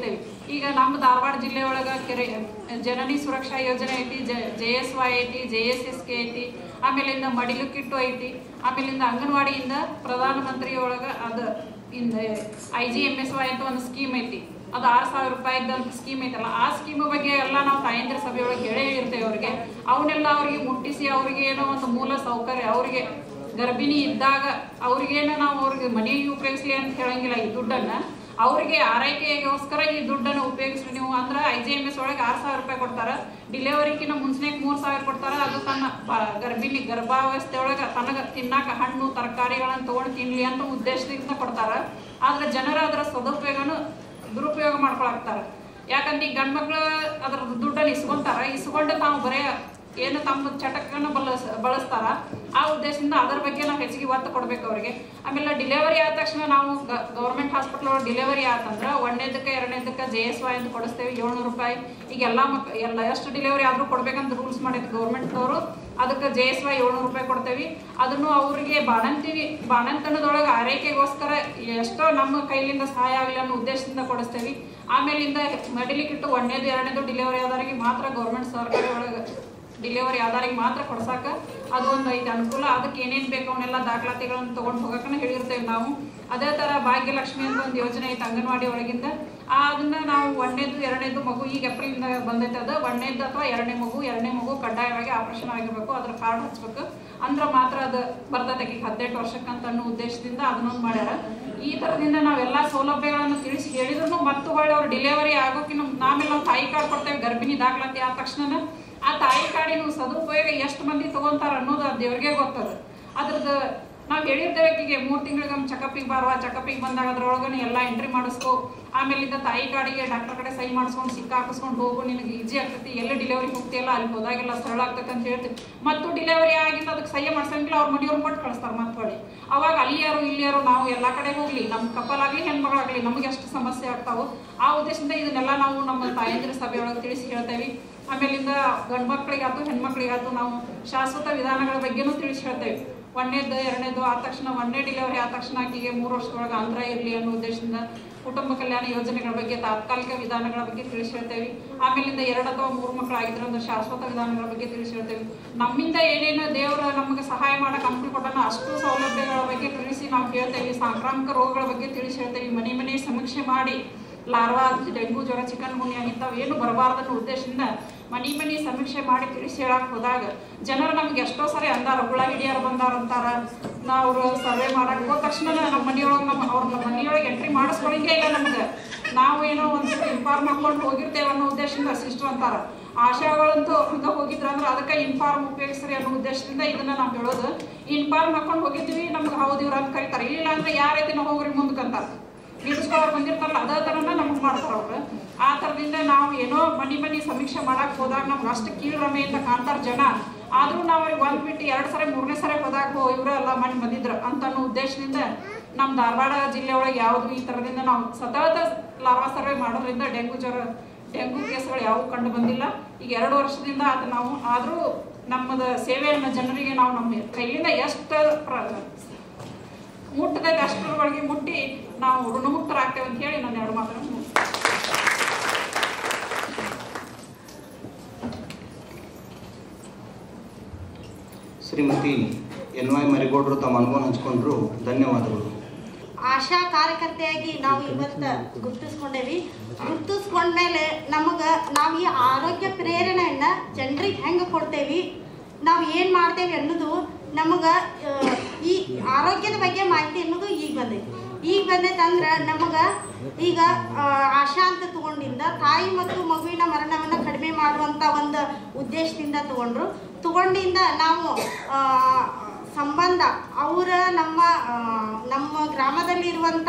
ಈಗ ನಮ್ಮ ಧಾರವಾಡ ಜಿಲ್ಲೆ ಒಳಗೆ ಕೆರೆ ಜನನಿ ಸುರಕ್ಷಾ ಯೋಜನೆ ಐತಿ ಜೆ ಎಸ್ ವೈ ಐತಿ ಜೆ ಎಸ್ ಎಸ್ ಕೆ ಐತಿ ಆಮೇಲಿಂದ ಮಡಿಲು ಕಿಟ್ಟು ಐತಿ ಆಮೇಲಿಂದ ಅಂಗನವಾಡಿಯಿಂದ ಪ್ರಧಾನಮಂತ್ರಿ ಒಳಗೆ ಅದು ಇಂದ I G M S Y ಅಂತ ಒಂದು ಸ್ಕೀಮ್ ಐತಿ ಅದು ಆರು ಸಾವಿರ ರೂಪಾಯಿದಂತ ಸ್ಕೀಮ್ ಐತಲ್ಲ ಆ ಸ್ಕೀಮ್ ಬಗ್ಗೆ ಎಲ್ಲ ನಾವು ತಾಯಂದಿರ ಸಭೆಯೊಳಗೆ ಹೇಳೇ ಇರ್ತೇವೆ ಅವ್ರಿಗೆ ಅವನ್ನೆಲ್ಲ ಅವ್ರಿಗೆ ಮುಟ್ಟಿಸಿ ಅವ್ರಿಗೆ ಏನೋ ಒಂದು ಮೂಲ ಸೌಕರ್ಯ ಅವ್ರಿಗೆ ಗರ್ಭಿಣಿ ಇದ್ದಾಗ ಅವ್ರಿಗೇನು ನಾವು ಅವ್ರಿಗೆ ಮನೆಗೆ ಉಪಯೋಗಿಸ್ಲಿ ಅಂತ ಹೇಳಂಗಿಲ್ಲ ಈ ದುಡ್ಡನ್ನು ಅವ್ರಿಗೆ ಆರೈಕೆಗೋಸ್ಕರ ಈ ದುಡ್ಡನ್ನು ಉಪಯೋಗಿಸ್ರಿ ನೀವು ಅಂದ್ರೆ ಐ ಜಿ ಎಮ್ ಎಸ್ ಒಳಗೆ ಆರು ಸಾವಿರ ರೂಪಾಯಿ ಕೊಡ್ತಾರೆ ಡಿಲಿವರಿಕಿನ ಮುಂಚೆಗೆ ಮೂರು ಸಾವಿರ ಕೊಡ್ತಾರೆ ಅದು ತನ್ನ ಬ- ಗರ್ಭಿಣಿ ಗರ್ಭಾವಸ್ಥೆ ಒಳಗೆ ತನಗೆ ತಿನ್ನಾಕ ಹಣ್ಣು ತರಕಾರಿಗಳನ್ನು ತೊಗೊಂಡು ತಿನ್ಲಿ ಅಂತ ಉದ್ದೇಶದಿಂದ ಕೊಡ್ತಾರೆ ಆದ್ರೆ ಜನರು ಅದರ ಸದುಪಯೋಗನು ದುರುಪಯೋಗ ಮಾಡ್ಕೊಳಕ್ತಾರೆ ಯಾಕಂದ್ರೆ ಈ ಗಂಡ್ಮಕ್ಳು ಅದ್ರ ದುಡ್ಡನ್ನು ಇಸ್ಕೊಂತಾರ ಇಸ್ಕೊಂಡು ತಾವು ಬರೇ ಏನು ತಮ್ಮ ಚಟಕನ್ನು ಬಳಸ್ ಬಳಸ್ತಾರ ಆ ಉದ್ದೇಶದಿಂದ ಅದರ ಬಗ್ಗೆ ನಾವು ಹೆಚ್ಚಿಗೆ ಒತ್ತು ಕೊಡ್ಬೇಕು ಅವರಿಗೆ ಆಮೇಲೆ ಡಿಲಿವರಿ ಆದ ತಕ್ಷಣ ನಾವು ಗೌರ್ಮೆಂಟ್ ಹಾಸ್ಪಿಟಲ್ ಒಳಗೆ ಡಿಲಿವರಿ ಆತಂದ್ರೆ ಒಂದನೇದಕ್ಕೆ ಎರಡನೇದಕ್ಕೆ ಜೆ ಎಸ್ ವೈ ಅಂತ ಕೊಡಿಸ್ತೇವೆ ಏಳ್ನೂರು ರೂಪಾಯಿ ಈಗ ಎಲ್ಲ ಮಕ್ ಎಲ್ಲ ಎಷ್ಟು ಡಿಲಿವರಿ ಆದರೂ ಕೊಡ್ಬೇಕಂತ ರೂಲ್ಸ್ ಮಾಡಿದ್ದು ಗೌರ್ಮೆಂಟ್ದವರು ಅದಕ್ಕೆ ಜೆ ಎಸ್ ವೈ ಏಳ್ನೂರು ರೂಪಾಯಿ ಕೊಡ್ತೇವೆ ಅದನ್ನು ಅವರಿಗೆ ಬಾಣಂತಿ ಬಾಣಂತನದೊಳಗೆ ಆರೈಕೆಗೋಸ್ಕರ ಎಷ್ಟೋ ನಮ್ಮ ಕೈಲಿಂದ ಸಹಾಯ ಆಗಲಿ ಅನ್ನೋ ಉದ್ದೇಶದಿಂದ ಕೊಡಿಸ್ತೇವೆ ಆಮೇಲಿಂದ ಮಡಿಲಿಕ್ಕಿಟ್ಟು ಒಂದನೇದು ಎರಡನೇದು ಡಿಲಿವರಿ ಆದವರಿಗೆ ಮಾತ್ರ ಗೌರ್ಮೆಂಟ್ ಸರ್ಕಾರಿ ಒಳಗೆ ಡಿಲಿವರಿ ಆದವರಿಗೆ ಮಾತ್ರ ಕೊಡ್ಸಾಕ ಅದು ಒಂದು ಐದು ಅನುಕೂಲ ಅದಕ್ಕೆ ಏನೇನು ಬೇಕು ಅವನ್ನೆಲ್ಲ ದಾಖಲಾತಿಗಳನ್ನು ತೊಗೊಂಡು ಹೋಗಕ್ಕನ ಹೇಳಿರ್ತೇವೆ ನಾವು ಅದೇ ಥರ ಭಾಗ್ಯಲಕ್ಷ್ಮಿ ಅಂತ ಒಂದು ಯೋಜನೆ ಐತೆ ಅಂಗನವಾಡಿ ಒಳಗಿಂದ ಆ ಅದನ್ನ ನಾವು ಒಂದನೇದು ಎರಡನೇದು ಮಗು ಈಗ ಏಪ್ರಿಲಿಂದ ಬಂದೈತೆ ಅದು ಒಂದನೇದು ಅಥವಾ ಎರಡನೇ ಮಗು ಎರಡನೇ ಮಗು ಕಡ್ಡಾಯವಾಗಿ ಆಪರೇಷನ್ ಆಗಿರ್ಬೇಕು ಅದ್ರ ಕಾರ್ಡ್ ಹಚ್ಬೇಕು ಅಂದ್ರೆ ಮಾತ್ರ ಅದು ಬರ್ತೈತೆ ಈಗ ಹದಿನೆಂಟು ವರ್ಷಕ್ಕಂತ ಅನ್ನೋ ಉದ್ದೇಶದಿಂದ ಅದನ್ನೊಂದು ಮಾಡ್ಯಾರ ಈ ಥರದಿಂದ ನಾವೆಲ್ಲ ಸೌಲಭ್ಯಗಳನ್ನು ತಿಳಿಸಿ ಹೇಳಿದ್ರು ಮತ್ತು ಹೊಳ್ಳಿ ಅವ್ರು ಡಿಲಿವರಿ ಆಗೋಕ್ಕಿಂತ ಆಮೇಲೆ ನಾವು ತಾಯಿ ಕಾರ್ಡ್ ಕೊಡ್ತೇವೆ ಗರ್ಭಿಣಿ ದಾಖಲಾತಿ ಆದ ತಕ್ಷಣ ಆ ತಾಯಿ ಕಾರ್ಡಿನ ಸದುಪಯೋಗ ಎಷ್ಟು ಮಂದಿ ತಗೊಂತಾರ ಅನ್ನೋದು ಅದು ದೇವ್ರಿಗೆ ಗೊತ್ತದ ಅದ್ರದ್ದು ನಾವು ಹೇಳಿರ್ತೇವೆ ಆಕಿಗೆ ಮೂರು ತಿಂಗಳಿಗೆ ಚೆಕಪಿಗೆ ಬಾರುವ ಚೆಕಪಿಗೆ ಬಂದಾಗ ಅದ್ರೊಳಗನೆ ಎಲ್ಲ ಎಂಟ್ರಿ ಮಾಡಿಸ್ಕೊ ಆಮೇಲಿಂದ ತಾಯಿ ಕಾರ್ಡಿಗೆ ಡಾಕ್ಟರ್ ಕಡೆ ಸಹಿ ಮಾಡಿಸ್ಕೊಂಡು ಸಿಕ್ಕ ಹಾಕಿಸ್ಕೊಂಡು ಹೋಗು ನಿನಗೆ ಈಜಿ ಆಗ್ತೈತಿ ಎಲ್ಲಿ ಡಿಲಿವರಿ ಹೋಗ್ತಿಯಲ್ಲ ಅಲ್ಲಿ ಹೋದಾಗೆಲ್ಲ ಸರಳ ಆಗ್ತೈತೆ ಅಂತ ಹೇಳ್ತೀವಿ ಮತ್ತು ಡಿಲಿವರಿ ಆಗಿಂದ ಅದಕ್ಕೆ ಸಹಿ ಮಾಡ್ಸಂಗಿಲ್ಲ ಅವ್ರ ಮನೆಯವ್ರು ಕೊಟ್ಟು ಕಳಿಸ್ತಾರೆ ಮತ್ತೆ ಹೊಳ್ಳಿ ಅವಾಗ ಅಲ್ಲಿ ಯಾರು ಇಲ್ಲಿ ಯಾರು ನಾವು ಎಲ್ಲ ಕಡೆ ಹೋಗ್ಲಿ ನಮ್ಮ ಕಪ್ಪಲಾಗಲಿ ಹೆಣ್ಮಗಳಾಗಲಿ ನಮಗೆ ಎಷ್ಟು ಸಮಸ್ಯೆ ಆಗ್ತಾವು ಆ ಉದ್ದೇಶದಿಂದ ಇದನ್ನೆಲ್ಲ ನಾವು ನಮ್ಮ ತಾಯಂದಿರ ಸಭೆಯೊಳಗೆ ತಿಳಿಸಿ ಹೇಳ್ತೇವೆ ಆಮೇಲಿಂದ ಗಂಡು ಮಕ್ಕಳಿಗಾಯ್ತು ಹೆಣ್ಮಕ್ಳಿಗಾಯ್ತು ನಾವು ಶಾಶ್ವತ ವಿಧಾನಗಳ ಬಗ್ಗೆನೂ ತಿಳಿಸಿ ಹೇಳ್ತೇವೆ ಒಂದನೇದು ಎರಡನೇದು ಆದ ತಕ್ಷಣ ಒಂದನೇ ಡಿಲಿವರಿ ಆದ ತಕ್ಷಣ ಆಕೆಗೆ ಮೂರು ವರ್ಷದೊಳಗೆ ಅಂತರ ಇರಲಿ ಅನ್ನೋ ಉದ್ದೇಶದಿಂದ ಕುಟುಂಬ ಕಲ್ಯಾಣ ಯೋಜನೆಗಳ ಬಗ್ಗೆ ತಾತ್ಕಾಲಿಕ ವಿಧಾನಗಳ ಬಗ್ಗೆ ತಿಳಿಸಿ ಹೇಳ್ತೇವೆ ಆಮೇಲಿಂದ ಎರಡು ಅಥವಾ ಮೂರು ಮಕ್ಕಳು ಆಗಿದ್ರೆ ಅಂದ್ರೆ ಶಾಶ್ವತ ವಿಧಾನಗಳ ಬಗ್ಗೆ ತಿಳಿಸಿ ಹೇಳ್ತೇವೆ ನಮ್ಮಿಂದ ಏನೇನು ದೇವರು ನಮಗೆ ಸಹಾಯ ಮಾಡಕ್ಕೆ ಅನುಕೂಲ ಕೊಟ್ಟಾನ ಅಷ್ಟು ಸೌಲಭ್ಯಗಳ ಬಗ್ಗೆ ತಿಳಿಸಿ ನಾವು ಹೇಳ್ತೇವೆ ಸಾಂಕ್ರಾಮಿಕ ರೋಗಗಳ ಬಗ್ಗೆ ತಿಳಿಸಿ ಹೇಳ್ತೇವೆ ಮನೆ ಮನೆ ಸಮೀಕ್ಷೆ ಮಾಡಿ ಲಾರ್ವಾ ಡೆಂಗು ಜ್ವರ ಚಿಕನ್ ಗುನ್ಯಾ ಇಂಥವು ಏನು ಬರಬಾರ್ದನ್ನೋ ಉದ್ದೇಶದಿಂದ ಮನೆ ಮನೆ ಸಮೀಕ್ಷೆ ಮಾಡಿ ತಿಳಿಸಿ ಹೇಳಕ್ ಹೋದಾಗ ಜನರು ನಮ್ಗೆ ಎಷ್ಟೋ ಸರಿ ಅಂದಾರ ಹುಳ ಹಿಡಿಯಾರ ಬಂದಾರ ಅಂತಾರ ನಾವು ಸರ್ವೆ ಮಾಡಕ್ ಹೋದ ತಕ್ಷಣ ನಮ್ಮ ಮನೆಯೊಳಗೆ ನಮ್ಮ ಅವ್ರ ನಮ್ಮ ಮನೆಯೊಳಗೆ ಎಂಟ್ರಿ ಮಾಡಿಸ್ಕೊಳಂಗೆ ಇಲ್ಲ ನಮ್ಗೆ ನಾವು ಏನೋ ಒಂದು ಇನ್ಫಾರ್ಮ್ ಹಾಕೊಂಡು ಹೋಗಿರ್ತೇವೆ ಅನ್ನೋ ಉದ್ದೇಶದಿಂದ ಸಿಸ್ಟರ್ ಅಂತಾರ ಆಶಾಗಳಂತೂ ಹಂಗ ಹೋಗಿದ್ರ ಅಂದ್ರೆ ಅದಕ್ಕೆ ಇನ್ಫಾರ್ಮ್ ಉಪಯೋಗಿಸ್ರಿ ಅನ್ನೋ ಉದ್ದೇಶದಿಂದ ಇದನ್ನ ನಾವು ಹೇಳೋದು ಇನ್ಫಾರ್ಮ್ ಹಾಕೊಂಡು ಹೋಗಿದ್ವಿ ನಮ್ಗೆ ಹೌದು ಇವ್ರು ಅಂತ ಕರೀತಾರೆ ಇಲ್ಲ ಅಂದ್ರೆ ಯಾರೈತಿ ನಾವು ಹೋಗ್ರಿ ಮುಂದಕ್ಕಂತಾರೆ ನಿಲ್ಲಿಸ್ಕೊಳ್ಳೋರು ಬಂದಿರ್ತಾರಲ್ಲ ಅದೇ ಥರನ ನಮ್ಗೆ ಮಾಡ್ತಾರೆ ಅವ್ರು ಆ ಥರದಿಂದ ನಾವು ಏನೋ ಮನೆ ಮನೆ ಸಮೀಕ್ಷೆ ಮಾಡಕ್ಕೆ ಹೋದಾಗ ನಮ್ಗೆ ಅಷ್ಟು ಕೀಳ್ರಮೆಯಿಂದ ಕಾಣ್ತಾರೆ ಜನ ಆದರೂ ನಾವು ಅವ್ರಿಗೆ ಒಂದು ಬಿಟ್ಟು ಎರಡು ಸರಿ ಮೂರನೇ ಸರಿ ಹೋದಾಗ ಹೋ ಇವರು ಎಲ್ಲ ಮನೆ ಬಂದಿದ್ರು ಅಂತ ಅನ್ನೋ ಉದ್ದೇಶದಿಂದ ನಮ್ಮ ಧಾರವಾಡ ಜಿಲ್ಲೆ ಒಳಗೆ ಯಾವುದು ಈ ಥರದಿಂದ ನಾವು ಸತತ ಲಾರ್ವಾ ಸರ್ವೆ ಮಾಡೋದ್ರಿಂದ ಡೆಂಗು ಜ್ವರ ಡೆಂಗು ಕೇಸ್ಗಳು ಯಾವುವು ಕಂಡು ಬಂದಿಲ್ಲ ಈಗ ಎರಡು ವರ್ಷದಿಂದ ಅದು ನಾವು ಆದರೂ ನಮ್ಮದು ಸೇವೆಯನ್ನು ಜನರಿಗೆ ನಾವು ನಮ್ಮ ಕೈಯಿಂದ ಎಷ್ಟು ಪ್ರ ಮುಟ್ಟದಾಗ ಅಷ್ಟರೊಳಗೆ ಮುಟ್ಟಿ ನಾವು ಋಣಮುಕ್ತರಾಗ್ತೇವೆ ಅಂತ ಹೇಳಿ ನಾನು ಎರಡು ಮಾತನ್ನು ಮುಗಿಸ್ತೇನೆ. ಶ್ರೀಮತಿ ಎನ್ ವೈ ಮರಿಗೌಡರು ತಮ್ಮ ಅನುಭವ ಹಂಚ್ಕೊಂಡ್ರು ಧನ್ಯವಾದಗಳು ಆಶಾ ಕಾರ್ಯಕರ್ತೆಯಾಗಿ ನಾವು ಇವತ್ತು ಗುರುತಿಸ್ಕೊಂಡೇವಿ ಗುರುತಿಸ್ಕೊಂಡ್ಮೇಲೆ ನಮಗೆ ನಾವು ಈ ಆರೋಗ್ಯ ಪ್ರೇರಣೆಯನ್ನು ಜನರಿಗೆ ಹೆಂಗೆ ಕೊಡ್ತೇವಿ ನಾವು ಏನು ಮಾಡ್ತೇವೆ ಅನ್ನೋದು ನಮಗೆ ಈ ಆರೋಗ್ಯದ ಬಗ್ಗೆ ಮಾಹಿತಿ ಅನ್ನೋದು ಈಗ ಬಂದೈತಿ ಈಗ ಬಂದೈತೆ ಅಂದ್ರೆ ನಮಗೆ ಈಗ ಆ, ಆಶಾ ಅಂತ ತಗೊಂಡಿಂದ ತಾಯಿ ಮತ್ತು ಮಗುವಿನ ಮರಣವನ್ನು ಕಡಿಮೆ ಮಾಡುವಂಥ ಒಂದು ಉದ್ದೇಶದಿಂದ ತಗೊಂಡ್ರು ತಗೊಂಡಿಂದ ನಾವು ಆ, ಸಂಬಂಧ ಅವರ ನಮ್ಮ ಆ, ನಮ್ಮ ಗ್ರಾಮದಲ್ಲಿರುವಂಥ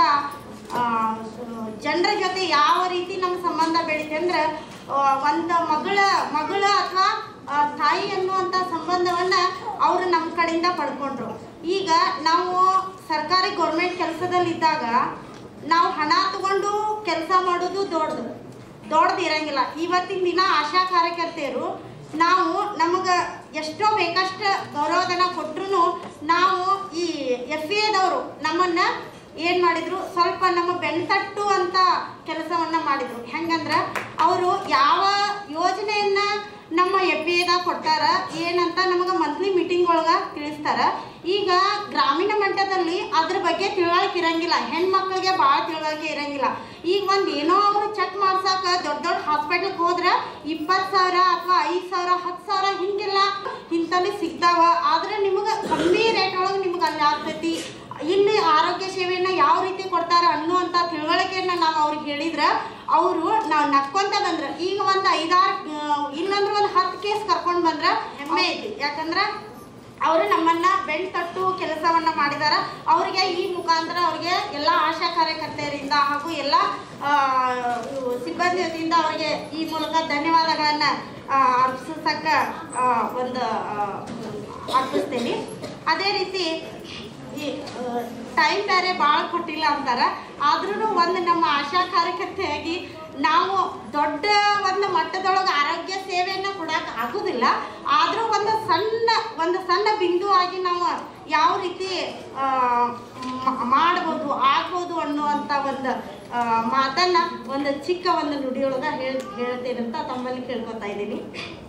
ಜನರ ಜೊತೆ ಯಾವ ರೀತಿ ನಮ್ಮ ಸಂಬಂಧ ಬೆಳೀತೆ ಅಂದ್ರೆ ಒಂದು ಮಗಳ ಮಗಳ ಅಥವಾ ತಾಯಿ ಅನ್ನುವಂಥ ಸಂಬಂಧವನ್ನು ಅವರು ನಮ್ಮ ಕಡೆಯಿಂದ ಪಡ್ಕೊಂಡ್ರು ಈಗ ನಾವು ಸರ್ಕಾರಿ ಗೌರ್ಮೆಂಟ್ ಕೆಲಸದಲ್ಲಿದ್ದಾಗ ನಾವು ಹಣ ತಗೊಂಡು ಕೆಲಸ ಮಾಡೋದು ದೊಡ್ಡದು ದೊಡ್ಡದು ಇರಂಗಿಲ್ಲ ಇವತ್ತಿನ ದಿನ ಆಶಾ ಕಾರ್ಯಕರ್ತೆಯರು ನಾವು ನಮಗೆ ಎಷ್ಟೋ ಬೇಕಷ್ಟು ಗೌರವಧನ ಕೊಟ್ಟರು ನಾವು ಈ ಎಫ್ ಎದವರು ನಮ್ಮನ್ನು ಏನು ಮಾಡಿದ್ರು ಸ್ವಲ್ಪ ನಮ್ಮ ಬೆಣ್ತಟ್ಟು ಅಂತ ಕೆಲಸವನ್ನ ಮಾಡಿದ್ರು ಹೆಂಗಂದ್ರೆ ಅವರು ಯಾವ ಯೋಜನೆಯನ್ನ ನಮ್ಮ ಎಫ್ ಬಿ ಎದಾಗ ಕೊಟ್ಟಾರ ಏನಂತ ನಮಗೆ ಮಂತ್ಲಿ ಮೀಟಿಂಗ್ ಒಳಗೆ ತಿಳಿಸ್ತಾರ ಈಗ ಗ್ರಾಮೀಣ ಮಟ್ಟದಲ್ಲಿ ಅದ್ರ ಬಗ್ಗೆ ತಿಳುವಳಿಕೆ ಇರಂಗಿಲ್ಲ ಹೆಣ್ಮಕ್ಳಿಗೆ ಭಾಳ ತಿಳುವಳಿಕೆ ಇರಂಗಿಲ್ಲ ಈಗ ಒಂದು ಏನೋ ಅವರು ಚೆಕ್ ಮಾಡ್ಸಕ ದೊಡ್ಡ ದೊಡ್ಡ ಹಾಸ್ಪಿಟ್ಲ್ಗೆ ಹೋದ್ರೆ ಇಪ್ಪತ್ತು ಸಾವಿರ ಅಥವಾ ಐದು ಸಾವಿರ ಹತ್ತು ಸಾವಿರ ಹಿಂಗೆಲ್ಲ ಇಂಥಲ್ಲಿ ಸಿಗ್ತಾವ ಆದ್ರೆ ನಿಮಗೆ ಕಮ್ಮಿ ರೇಟ್ ಒಳಗೆ ನಿಮ್ಗೆ ಅಲ್ಲಿ ಆಗ್ತೈತಿ ಇಲ್ಲಿ ಆರೋಗ್ಯ ಸೇವೆಯನ್ನ ಯಾವ ರೀತಿ ಕೊಡ್ತಾರ ಅನ್ನುವಂಥ ತಿಳುವಳಿಕೆಯನ್ನ ನಾವು ಅವ್ರಿಗೆ ಹೇಳಿದ್ರೆ ಅವರು ನಾವು ನಕ್ಕೊಂತ ಬಂದ್ರೆ ಈಗ ಒಂದು ಐದಾರು ಇಲ್ಲಂದ್ರೆ ಒಂದು ಹತ್ತು ಕೇಸ್ ಕರ್ಕೊಂಡು ಬಂದ್ರೆ ಹೆಮ್ಮೆ ಐತಿ ಯಾಕಂದ್ರೆ ಅವರು ನಮ್ಮನ್ನ ಬೆಣ್ ತಟ್ಟು ಕೆಲಸವನ್ನ ಮಾಡಿದಾರ ಅವರಿಗೆ ಈ ಮುಖಾಂತರ ಅವರಿಗೆ ಎಲ್ಲ ಆಶಾ ಕಾರ್ಯಕರ್ತೆಯರಿಂದ ಹಾಗೂ ಎಲ್ಲ ಆ, ಇವು ಸಿಬ್ಬಂದಿ ವತಿಯಿಂದ ಅವರಿಗೆ ಈ ಮೂಲಕ ಧನ್ಯವಾದಗಳನ್ನ ಆ, ಅರ್ಪಿಸಕ್ಕ ಆ, ಒಂದು ಆ, ಅರ್ಪಿಸ್ತೇನೆ ಅದೇ ರೀತಿ ಈ ಟೈಮ್ ಬೇರೆ ಭಾಳ ಕೊಟ್ಟಿಲ್ಲ ಅಂತಾರ ಆದ್ರೂ ಒಂದು ನಮ್ಮ ಆಶಾ ಕಾರ್ಯಕರ್ತೆಯಾಗಿ ನಾವು ದೊಡ್ಡ ಒಂದು ಮಟ್ಟದೊಳಗೆ ಆರೋಗ್ಯ ಸೇವೆಯನ್ನು ಕೊಡಕ್ಕೆ ಆಗೋದಿಲ್ಲ ಆದರೂ ಒಂದು ಸಣ್ಣ ಒಂದು ಸಣ್ಣ ಬಿಂದು ಆಗಿ ನಾವು ಯಾವ ರೀತಿ ಆ, ಮ- ಮಾಡ್ಬೋದು ಆಗ್ಬೋದು ಅನ್ನುವಂಥ ಒಂದು ಆ, ಮಾತನ್ನ ಒಂದು ಚಿಕ್ಕ ಒಂದು ನುಡಿಯೊಳಗೆ ಹೇಳ್ ಹೇಳ್ತೇನಂತ ತಮ್ಮಲ್ಲಿ ಕೇಳ್ಕೊತಾ ಇದ್ದೀನಿ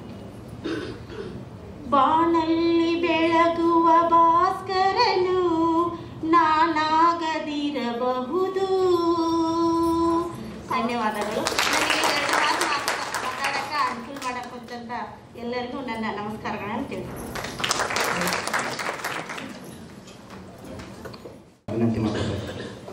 ಬಾಣಲ್ಲಿ ಬೆಳಗುವ ಭಾಸ್ಕರನು ನಾನಾಗದಿರಬಹುದು ಧನ್ಯವಾದಗಳು ನನಗೆ ಎರಡು ಮಾತು ಮಾತು- ಮಾತಾಡಕ್ಕೆ ಅನುಕೂಲ ಮಾಡಕ್ಕಂತ ಎಲ್ಲರಿಗೂ ನನ್ನ ನಮಸ್ಕಾರಗಳನ್ನು ತಿಳಿಸ್ತೀನಿ ವಿನಂತಿ ಮಾಡಬೇಕು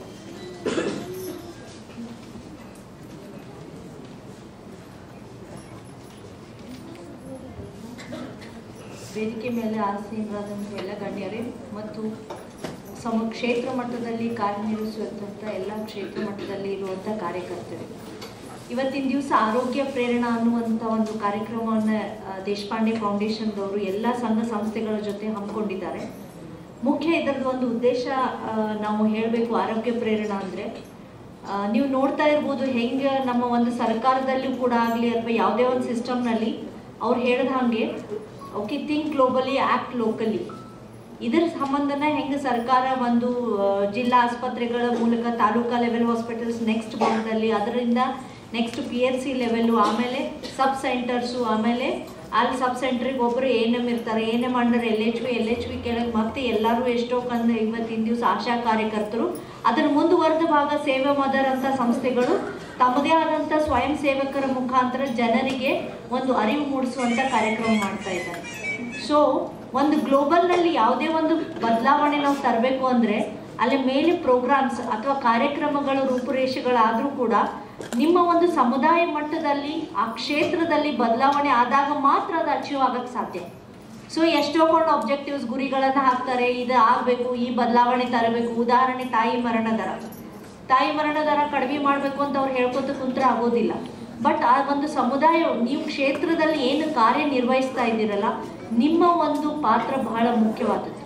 ವೇದಿಕೆ ಮೇಲೆ ಆಸೀನರಾದಂಥ ಎಲ್ಲ ಗಣ್ಯರೇ ಮತ್ತು ಸಮ ಕ್ಷೇತ್ರ ಮಟ್ಟದಲ್ಲಿ ಕಾರ್ಯನಿರ್ವಹಿಸುವಂಥ ಎಲ್ಲ ಕ್ಷೇತ್ರ ಮಟ್ಟದಲ್ಲಿ ಇರುವಂಥ ಕಾರ್ಯಕರ್ತರು ಇವತ್ತಿನ ದಿವಸ ಆರೋಗ್ಯ ಪ್ರೇರಣಾ ಅನ್ನುವಂಥ ಒಂದು ಕಾರ್ಯಕ್ರಮವನ್ನು ದೇಶಪಾಂಡೆ ಫೌಂಡೇಶನ್ದವರು ಎಲ್ಲ ಸಂಘ ಸಂಸ್ಥೆಗಳ ಜೊತೆ ಹಮ್ಮಿಕೊಂಡಿದ್ದಾರೆ ಮುಖ್ಯ ಇದರದ್ದು ಒಂದು ಉದ್ದೇಶ ಆ, ನಾವು ಹೇಳಬೇಕು ಆರೋಗ್ಯ ಪ್ರೇರಣಾ ಅಂದರೆ ನೀವು ನೋಡ್ತಾ ಇರ್ಬೋದು ಹೆಂಗೆ ನಮ್ಮ ಒಂದು ಸರ್ಕಾರದಲ್ಲೂ ಕೂಡ ಆಗಲಿ ಅಥವಾ ಯಾವುದೇ ಒಂದು ಸಿಸ್ಟಮ್ನಲ್ಲಿ ಅವ್ರು ಹೇಳ್ದ ಹಾಗೆ okay think globally act locally ಇದರ ಸಂಬಂಧನ ಹೆಂಗೆ ಸರ್ಕಾರ ಒಂದು ಆ, ಜಿಲ್ಲಾ ಆಸ್ಪತ್ರೆಗಳ ಮೂಲಕ ತಾಲೂಕಾ ಲೆವೆಲ್ ಹಾಸ್ಪಿಟಲ್ಸ್ ನೆಕ್ಸ್ಟ್ ಭಾಗದಲ್ಲಿ ಅದರಿಂದ next P H C level ಆಮೇಲೆ ಸಬ್ ಸೆಂಟರ್ಸು ಆಮೇಲೆ ಅಲ್ಲಿ ಸಬ್ ಸೆಂಟ್ರಿಗೆ ಒಬ್ಬರು ಎ ಎಮ್ ಇರ್ತಾರೆ A M under L H V L H V ಕೆಳಗೆ ಮತ್ತೆ ಎಲ್ಲರೂ ಎಷ್ಟೋ ಕಂದು ಇವತ್ತಿನ ದಿವಸ ಆಶಾ ಕಾರ್ಯಕರ್ತರು ಅದರ ಮುಂದುವರೆದ ಭಾಗ ಸೇವೆ ಮದರ್ ಸಂಸ್ಥೆಗಳು ತಮ್ಮದೇ ಆದಂಥ ಸ್ವಯಂ ಸೇವಕರ ಮುಖಾಂತರ ಜನರಿಗೆ ಒಂದು ಅರಿವು ಮೂಡಿಸುವಂಥ ಕಾರ್ಯಕ್ರಮ ಮಾಡ್ತಾ ಇದ್ದಾರೆ ಸೊ ಒಂದು ಗ್ಲೋಬಲ್ನಲ್ಲಿ ಯಾವುದೇ ಒಂದು ಬದಲಾವಣೆ ನಾವು ತರಬೇಕು ಅಂದರೆ ಅಲ್ಲಿ ಮೇಲೆ ಪ್ರೋಗ್ರಾಮ್ಸ್ ಅಥವಾ ಕಾರ್ಯಕ್ರಮಗಳ ರೂಪುರೇಷೆಗಳಾದರೂ ಕೂಡ ನಿಮ್ಮ ಒಂದು ಸಮುದಾಯ ಮಟ್ಟದಲ್ಲಿ ಆ ಕ್ಷೇತ್ರದಲ್ಲಿ ಬದಲಾವಣೆ ಆದಾಗ ಮಾತ್ರ ಅದು ಅಚೀವ್ ಆಗಕ್ಕೆ ಸಾಧ್ಯ ಸೊ ಎಷ್ಟೋ ಕೊಂಡು ಆಬ್ಜೆಕ್ಟಿವ್ಸ್ ಗುರಿಗಳನ್ನು ಹಾಕ್ತಾರೆ ಇದು ಆಗಬೇಕು ಈ ಬದಲಾವಣೆ ತರಬೇಕು ಉದಾಹರಣೆ ತಾಯಿ ಮರಣ ದರ ತಾಯಿ ಮರಣ ದರ ಕಡಿಮೆ ಮಾಡಬೇಕು ಅಂತ ಅವ್ರು ಹೇಳ್ಕೊತ ಕುಂತ್ರೆ ಆಗೋದಿಲ್ಲ ಬಟ್ ಆ ಒಂದು ಸಮುದಾಯ ನೀವು ಕ್ಷೇತ್ರದಲ್ಲಿ ಏನು ಕಾರ್ಯನಿರ್ವಹಿಸ್ತಾ ಇದ್ದೀರಲ್ಲ ನಿಮ್ಮ ಒಂದು ಪಾತ್ರ ಬಹಳ ಮುಖ್ಯವಾದದ್ದು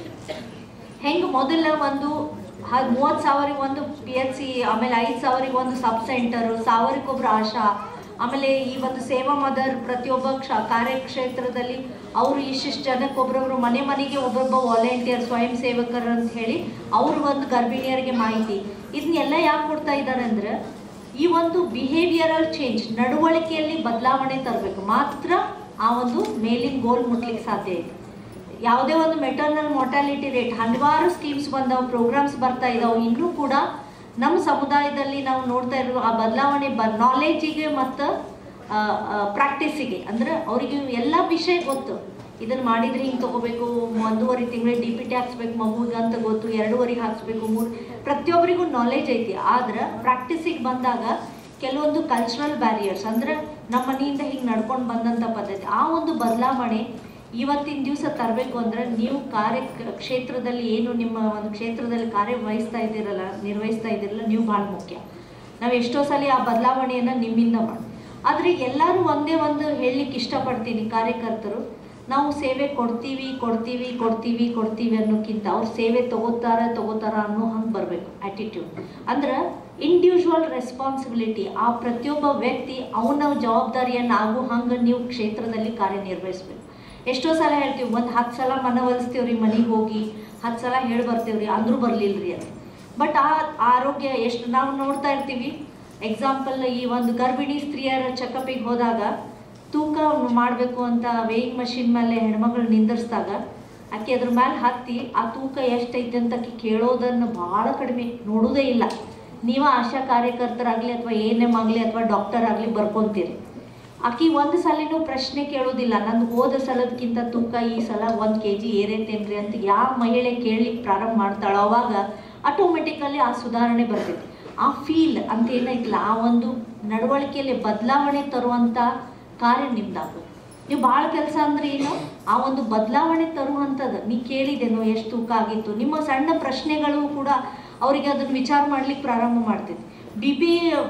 ಹೆಂಗೆ ಮೊದಲ ಒಂದು ಹ ಮೂವತ್ತು ಸಾವಿರಕ್ಕೆ ಒಂದು ಪಿ ಎಚ್ ಸಿ ಆಮೇಲೆ ಐದು ಸಾವಿರಕ್ಕೆ ಒಂದು ಸಬ್ ಸೆಂಟರು ಸಾವಿರಕ್ಕೊಬ್ರು ಆಶಾ ಆಮೇಲೆ ಈ ಒಂದು ಸೇವಾ ಮದರ್ ಪ್ರತಿಯೊಬ್ಬ ಕ್ಷ ಕಾರ್ಯಕ್ಷೇತ್ರದಲ್ಲಿ ಅವರು ಇಷ್ಟಿಷ್ಟು ಜನಕ್ಕೆ ಒಬ್ಬರೊಬ್ರು ಮನೆ ಮನೆಗೆ ಒಬ್ಬೊಬ್ಬ ವಾಲಂಟಿಯರ್ ಸ್ವಯಂ ಸೇವಕರು ಅಂತ ಹೇಳಿ ಅವ್ರ ಒಂದು ಗರ್ಭಿಣಿಯರಿಗೆ ಮಾಹಿತಿ ಇದನ್ನೆಲ್ಲ ಯಾಕೆ ಕೊಡ್ತಾ ಇದ್ದಾರೆ ಅಂದ್ರೆ ಈ ಒಂದು ಬಿಹೇವಿಯರಲ್ ಚೇಂಜ್ ನಡವಳಿಕೆಯಲ್ಲಿ ಬದಲಾವಣೆ ತರಬೇಕು ಮಾತ್ರ ಆ ಒಂದು ಮೇಲಿನ ಗೋಲ್ ಮುಟ್ಲಿಕ್ಕೆ ಸಾಧ್ಯ ಇದೆ ಯಾವುದೇ ಒಂದು ಮೆಟರ್ನಲ್ ಮೊಟಾಲಿಟಿ ರೇಟ್ ಹಲವಾರು ಸ್ಕೀಮ್ಸ್ ಬಂದಾವ ಪ್ರೋಗ್ರಾಮ್ಸ್ ಬರ್ತಾ ಇದಾವೆ ಇನ್ನೂ ಕೂಡ ನಮ್ಮ ಸಮುದಾಯದಲ್ಲಿ ನಾವು ನೋಡ್ತಾ ಇರೋ ಆ ಬದಲಾವಣೆ ಬ ನಾಲೆಜಿಗೆ ಮತ್ತು ಪ್ರಾಕ್ಟೀಸಿಗೆ ಅಂದ್ರೆ ಅವರಿಗೆ ಎಲ್ಲ ವಿಷಯ ಗೊತ್ತು ಇದನ್ನು ಮಾಡಿದ್ರೆ ಹಿಂಗೆ ತಗೋಬೇಕು ಒಂದೂವರೆ ತಿಂಗಳಿಗೆ ಡಿ ಪಿ ಟಿ ಹಾಕ್ಸ್ಬೇಕು ಮಗುಗೆ ಅಂತ ಗೊತ್ತು ಎರಡೂವರೆಗೆ ಹಾಕ್ಸ್ಬೇಕು ಮೂರು ಪ್ರತಿಯೊಬ್ಬರಿಗೂ ನಾಲೆಜ್ ಐತಿ ಆದ್ರೆ ಪ್ರಾಕ್ಟೀಸಿಗೆ ಬಂದಾಗ ಕೆಲವೊಂದು ಕಲ್ಚರಲ್ ಬ್ಯಾರಿಯರ್ಸ್ ಅಂದ್ರೆ ನಮ್ಮ ಮನೆಯಿಂದ ಹಿಂಗೆ ನಡ್ಕೊಂಡು ಬಂದಂಥ ಪದ್ಧತಿ ಆ ಒಂದು ಬದಲಾವಣೆ ಇವತ್ತಿನ ದಿವಸ ತರಬೇಕು ಅಂದ್ರೆ ನೀವು ಕಾರ್ಯ ಕ್ಷೇತ್ರದಲ್ಲಿ ಏನು ನಿಮ್ಮ ಒಂದು ಕ್ಷೇತ್ರದಲ್ಲಿ ಕಾರ್ಯವಹಿಸ್ತಾ ಇದ್ದೀರಲ್ಲ ನಿರ್ವಹಿಸ್ತಾ ಇದ್ದೀರಲ್ಲ ನೀವು ಭಾಳ ಮುಖ್ಯ ನಾವು ಎಷ್ಟೋ ಸಲ ಆ ಬದಲಾವಣೆಯನ್ನು ನಿಮ್ಮಿಂದ ಮಾಡಿ ಆದರೆ ಎಲ್ಲರೂ ಒಂದೇ ಒಂದು ಹೇಳಲಿಕ್ಕೆ ಇಷ್ಟಪಡ್ತೀನಿ ಕಾರ್ಯಕರ್ತರು ನಾವು ಸೇವೆ ಕೊಡ್ತೀವಿ ಕೊಡ್ತೀವಿ ಕೊಡ್ತೀವಿ ಕೊಡ್ತೀವಿ ಅನ್ನೋಕ್ಕಿಂತ ಅವ್ರು ಸೇವೆ ತಗೋತಾರ ತಗೋತಾರ ಅನ್ನೋ ಹಂಗೆ ಬರಬೇಕು ಆ್ಯಟಿಟ್ಯೂಡ್ ಅಂದ್ರೆ ಇಂಡಿವಿಜುವಲ್ ರೆಸ್ಪಾನ್ಸಿಬಿಲಿಟಿ ಆ ಪ್ರತಿಯೊಬ್ಬ ವ್ಯಕ್ತಿ ಅವನ ಜವಾಬ್ದಾರಿಯನ್ನು ಆಗೋ ಹಂಗೆ ನೀವು ಕ್ಷೇತ್ರದಲ್ಲಿ ಕಾರ್ಯನಿರ್ವಹಿಸ್ಬೇಕು ಎಷ್ಟೋ ಸಲ ಹೇಳ್ತೀವಿ ಒಂದು ಹತ್ತು ಸಲ ಮನವೊಲಿಸ್ತೀವ್ರಿ ಮನೆಗೆ ಹೋಗಿ ಹತ್ತು ಸಲ ಹೇಳಿ ಬರ್ತೀವ್ರಿ ಅಂದ್ರೂ ಬರ್ಲಿಲ್ಲ ರೀ ಅಂತ ಬಟ್ ಆ ಆರೋಗ್ಯ ಎಷ್ಟು ನಾವು ನೋಡ್ತಾ ಇರ್ತೀವಿ ಎಕ್ಸಾಂಪಲ್ ಈ ಒಂದು ಗರ್ಭಿಣಿ ಸ್ತ್ರೀಯರ ಚೆಕಪಿಗೆ ಹೋದಾಗ ತೂಕ ಮಾಡಬೇಕು ಅಂತ ವೇಯಿಂಗ್ ಮಷಿನ್ ಮೇಲೆ ಹೆಣ್ಮಗಳು ನಿಂದಿರಿಸಿದಾಗ ಆಕೆ ಅದ್ರ ಮೇಲೆ ಹತ್ತಿ ಆ ತೂಕ ಎಷ್ಟೈತೆ ಅಂತ ಆಕೆ ಕೇಳೋದನ್ನು ಭಾಳ ಕಡಿಮೆ ನೋಡೋದೇ ಇಲ್ಲ ನೀವು ಆಶಾ ಕಾರ್ಯಕರ್ತರಾಗಲಿ ಅಥವಾ ಎ ಎನ್ ಎಮ್ ಆಗಲಿ ಅಥವಾ ಡಾಕ್ಟರ್ ಆಗಲಿ ಬರ್ಕೊತೀರಿ ಆಕಿ ಒಂದು ಸಲಿನೂ ಪ್ರಶ್ನೆ ಕೇಳೋದಿಲ್ಲ ನಂದು ಹೋದ ಸಲದಕ್ಕಿಂತ ತೂಕ ಈ ಸಲ ಒಂದು ಕೆ ಜಿ ಏರೈತೇನ್ರಿ ಅಂತ ಯಾವ ಮಹಿಳೆ ಕೇಳಲಿಕ್ಕೆ ಪ್ರಾರಂಭ ಮಾಡ್ತಾಳೋ ಅವಾಗ ಆಟೋಮೆಟಿಕಲಿ ಆ ಸುಧಾರಣೆ ಬರ್ತೈತಿ ಆ ಫೀಲ್ ಅಂತ ಏನೈತಿಲ್ಲ ಆ ಒಂದು ನಡವಳಿಕೆಯಲ್ಲಿ ಬದಲಾವಣೆ ತರುವಂಥ ಕಾರ್ಯ ನಿಮ್ದಾಗುತ್ತೆ ನೀವು ಭಾಳ ಕೆಲಸ ಅಂದ್ರೆ ಏನು ಆ ಒಂದು ಬದಲಾವಣೆ ತರುವಂಥದ್ದು ನೀ ಕೇಳಿದೇನೋ ಎಷ್ಟು ತೂಕ ಆಗಿತ್ತು ನಿಮ್ಮ ಸಣ್ಣ ಪ್ರಶ್ನೆಗಳು ಕೂಡ ಅವರಿಗೆ ಅದನ್ನು ವಿಚಾರ ಮಾಡ್ಲಿಕ್ಕೆ ಪ್ರಾರಂಭ ಮಾಡ್ತೈತಿ B P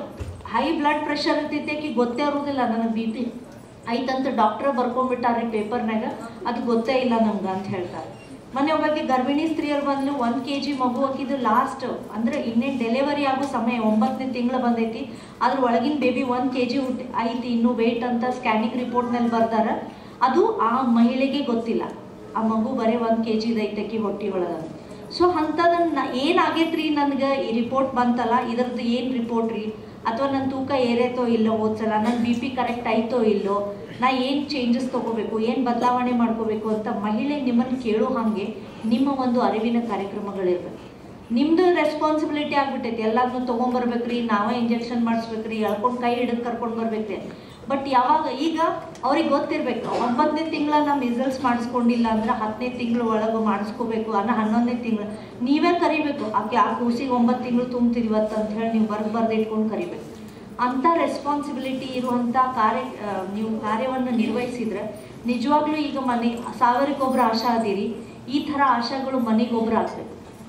high blood pressure ಇರ್ತೈತೆ ಆಕಿ ಗೊತ್ತೇ ಇರೋದಿಲ್ಲ ನನಗೆ ಬಿ ಪಿ ಐತಂತ ಡಾಕ್ಟ್ರ ಬರ್ಕೊಂಡ್ಬಿಟ್ಟಾರೆ ಪೇಪರ್ನಾಗ ಅದು ಗೊತ್ತೇ ಇಲ್ಲ ನಮ್ಗೆ ಅಂತ ಹೇಳ್ತಾರೆ ಮೊನ್ನೆ ಒಬ್ಬಾಕಿ ಗರ್ಭಿಣಿ ಸ್ತ್ರೀಯರು ಬಂದ್ಲು ಒಂದು ಕೆ ಜಿ ಮಗು ಹಾಕಿದ್ದು ಲಾಸ್ಟ್ ಅಂದರೆ ಇನ್ನೇನು ಡೆಲಿವರಿ ಆಗೋ ಸಮಯ ಒಂಬತ್ತನೇ ತಿಂಗಳು ಬಂದೈತಿ ಅದ್ರ ಒಳಗಿನ ಬೇಬಿ ಒಂದು ಕೆ ಜಿ ಹುಟ್ಟಿ ಐತಿ ಇನ್ನೂ ವೆಯ್ಟ್ ಅಂತ ಸ್ಕ್ಯಾನಿಂಗ್ ರಿಪೋರ್ಟ್ನಲ್ಲಿ ಬರ್ದಾರ ಅದು ಆ ಮಹಿಳೆಗೆ ಗೊತ್ತಿಲ್ಲ ಆ ಮಗು ಬರೀ ಒಂದು ಕೆ ಜಿದು ಐತಕಿ ಹೊಟ್ಟಿ ಒಳಗೆ ಸೊ ಅಂಥದನ್ನ ಏನಾಗೈತ್ರಿ ನನಗೆ ಈ ರಿಪೋರ್ಟ್ ಬಂತಲ್ಲ ಇದ್ರದ್ದು ಏನು ರಿಪೋರ್ಟ್ ರೀ ಅಥವಾ ನನ್ನ ತೂಕ ಏರೈತೋ ಇಲ್ಲೋ ಹೋದ್ಸಲ ನನ್ನ ಬಿ ಪಿ ಕರೆಕ್ಟ್ ಆಯ್ತೋ ಇಲ್ಲೋ ನಾ ಏನು ಚೇಂಜಸ್ ತೊಗೋಬೇಕು ಏನು ಬದಲಾವಣೆ ಮಾಡ್ಕೋಬೇಕು ಅಂತ ಮಹಿಳೆ ನಿಮ್ಮನ್ನು ಕೇಳೋ ಹಾಗೆ ನಿಮ್ಮ ಒಂದು ಅರಿವಿನ ಕಾರ್ಯಕ್ರಮಗಳಿರ್ಬೇಕು ನಿಮ್ಮದು ರೆಸ್ಪಾನ್ಸಿಬಿಲಿಟಿ ಆಗ್ಬಿಟ್ಟೈತಿ ಎಲ್ಲದನ್ನೂ ತೊಗೊಂಬರ್ಬೇಕ್ರಿ ನಾವೇ ಇಂಜೆಕ್ಷನ್ ಮಾಡಿಸ್ಬೇಕ್ರಿ ಎಳ್ಕೊಂಡು ಕೈ ಹಿಡಿದು ಕರ್ಕೊಂಡು ಬರ್ಬೇಕ್ರಿ ಬಟ್ ಯಾವಾಗ ಈಗ ಅವ್ರಿಗೆ ಗೊತ್ತಿರ್ಬೇಕು ಒಂಬತ್ತನೇ ತಿಂಗಳ ನಾವು ರಿಸಲ್ಟ್ಸ್ ಮಾಡಿಸ್ಕೊಂಡಿಲ್ಲ ಅಂದ್ರೆ ಹತ್ತನೇ ತಿಂಗಳು ಒಳಗೆ ಮಾಡಿಸ್ಕೋಬೇಕು ಅನ್ನೋ ಹನ್ನೊಂದನೇ ತಿಂಗಳು ನೀವೇ ಕರಿಬೇಕು ಆಕೆ ಆ ಕೂಸಿಗೆ ಒಂಬತ್ತು ತಿಂಗಳು ತುಂಬ್ತೀರಿ ಇವತ್ತು ಅಂತ ಹೇಳಿ ನೀವು ಬರ್ದು ಬರ್ದು ಇಟ್ಕೊಂಡು ಕರಿಬೇಕು ಅಂಥ ರೆಸ್ಪಾನ್ಸಿಬಿಲಿಟಿ ಇರುವಂಥ ಕಾರ್ಯ ಆ, ನೀವು ಕಾರ್ಯವನ್ನು ನಿರ್ವಹಿಸಿದ್ರೆ ನಿಜವಾಗ್ಲೂ ಈಗ ಮನೆ ಸಾವಿರಕ್ಕೊಬ್ರು ಆಶಾ ಅದೀರಿ ಈ ಥರ ಆಶಾಗಳು ಮನೆಗೊಬ್ರು ಆಗ್ಬೇಕು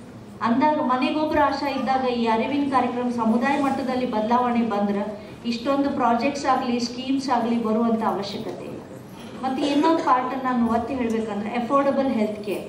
ಅಂದಾಗ ಮನೆಗೊಬ್ಬರ ಆಶಾ ಇದ್ದಾಗ ಈ ಅರಿವಿನ ಕಾರ್ಯಕ್ರಮ ಸಮುದಾಯ ಮಟ್ಟದಲ್ಲಿ ಬದಲಾವಣೆ ಬಂದ್ರೆ ಇಷ್ಟೊಂದು ಪ್ರಾಜೆಕ್ಟ್ಸ್ ಆಗಲಿ ಸ್ಕೀಮ್ಸ್ ಆಗಲಿ ಬರುವಂಥ ಅವಶ್ಯಕತೆ ಇಲ್ಲ ಮತ್ತು ಇನ್ನೊಂದು ಪಾರ್ಟನ್ನು ನಾನು ಒತ್ತಿ ಹೇಳಬೇಕಂದ್ರೆ affordable health care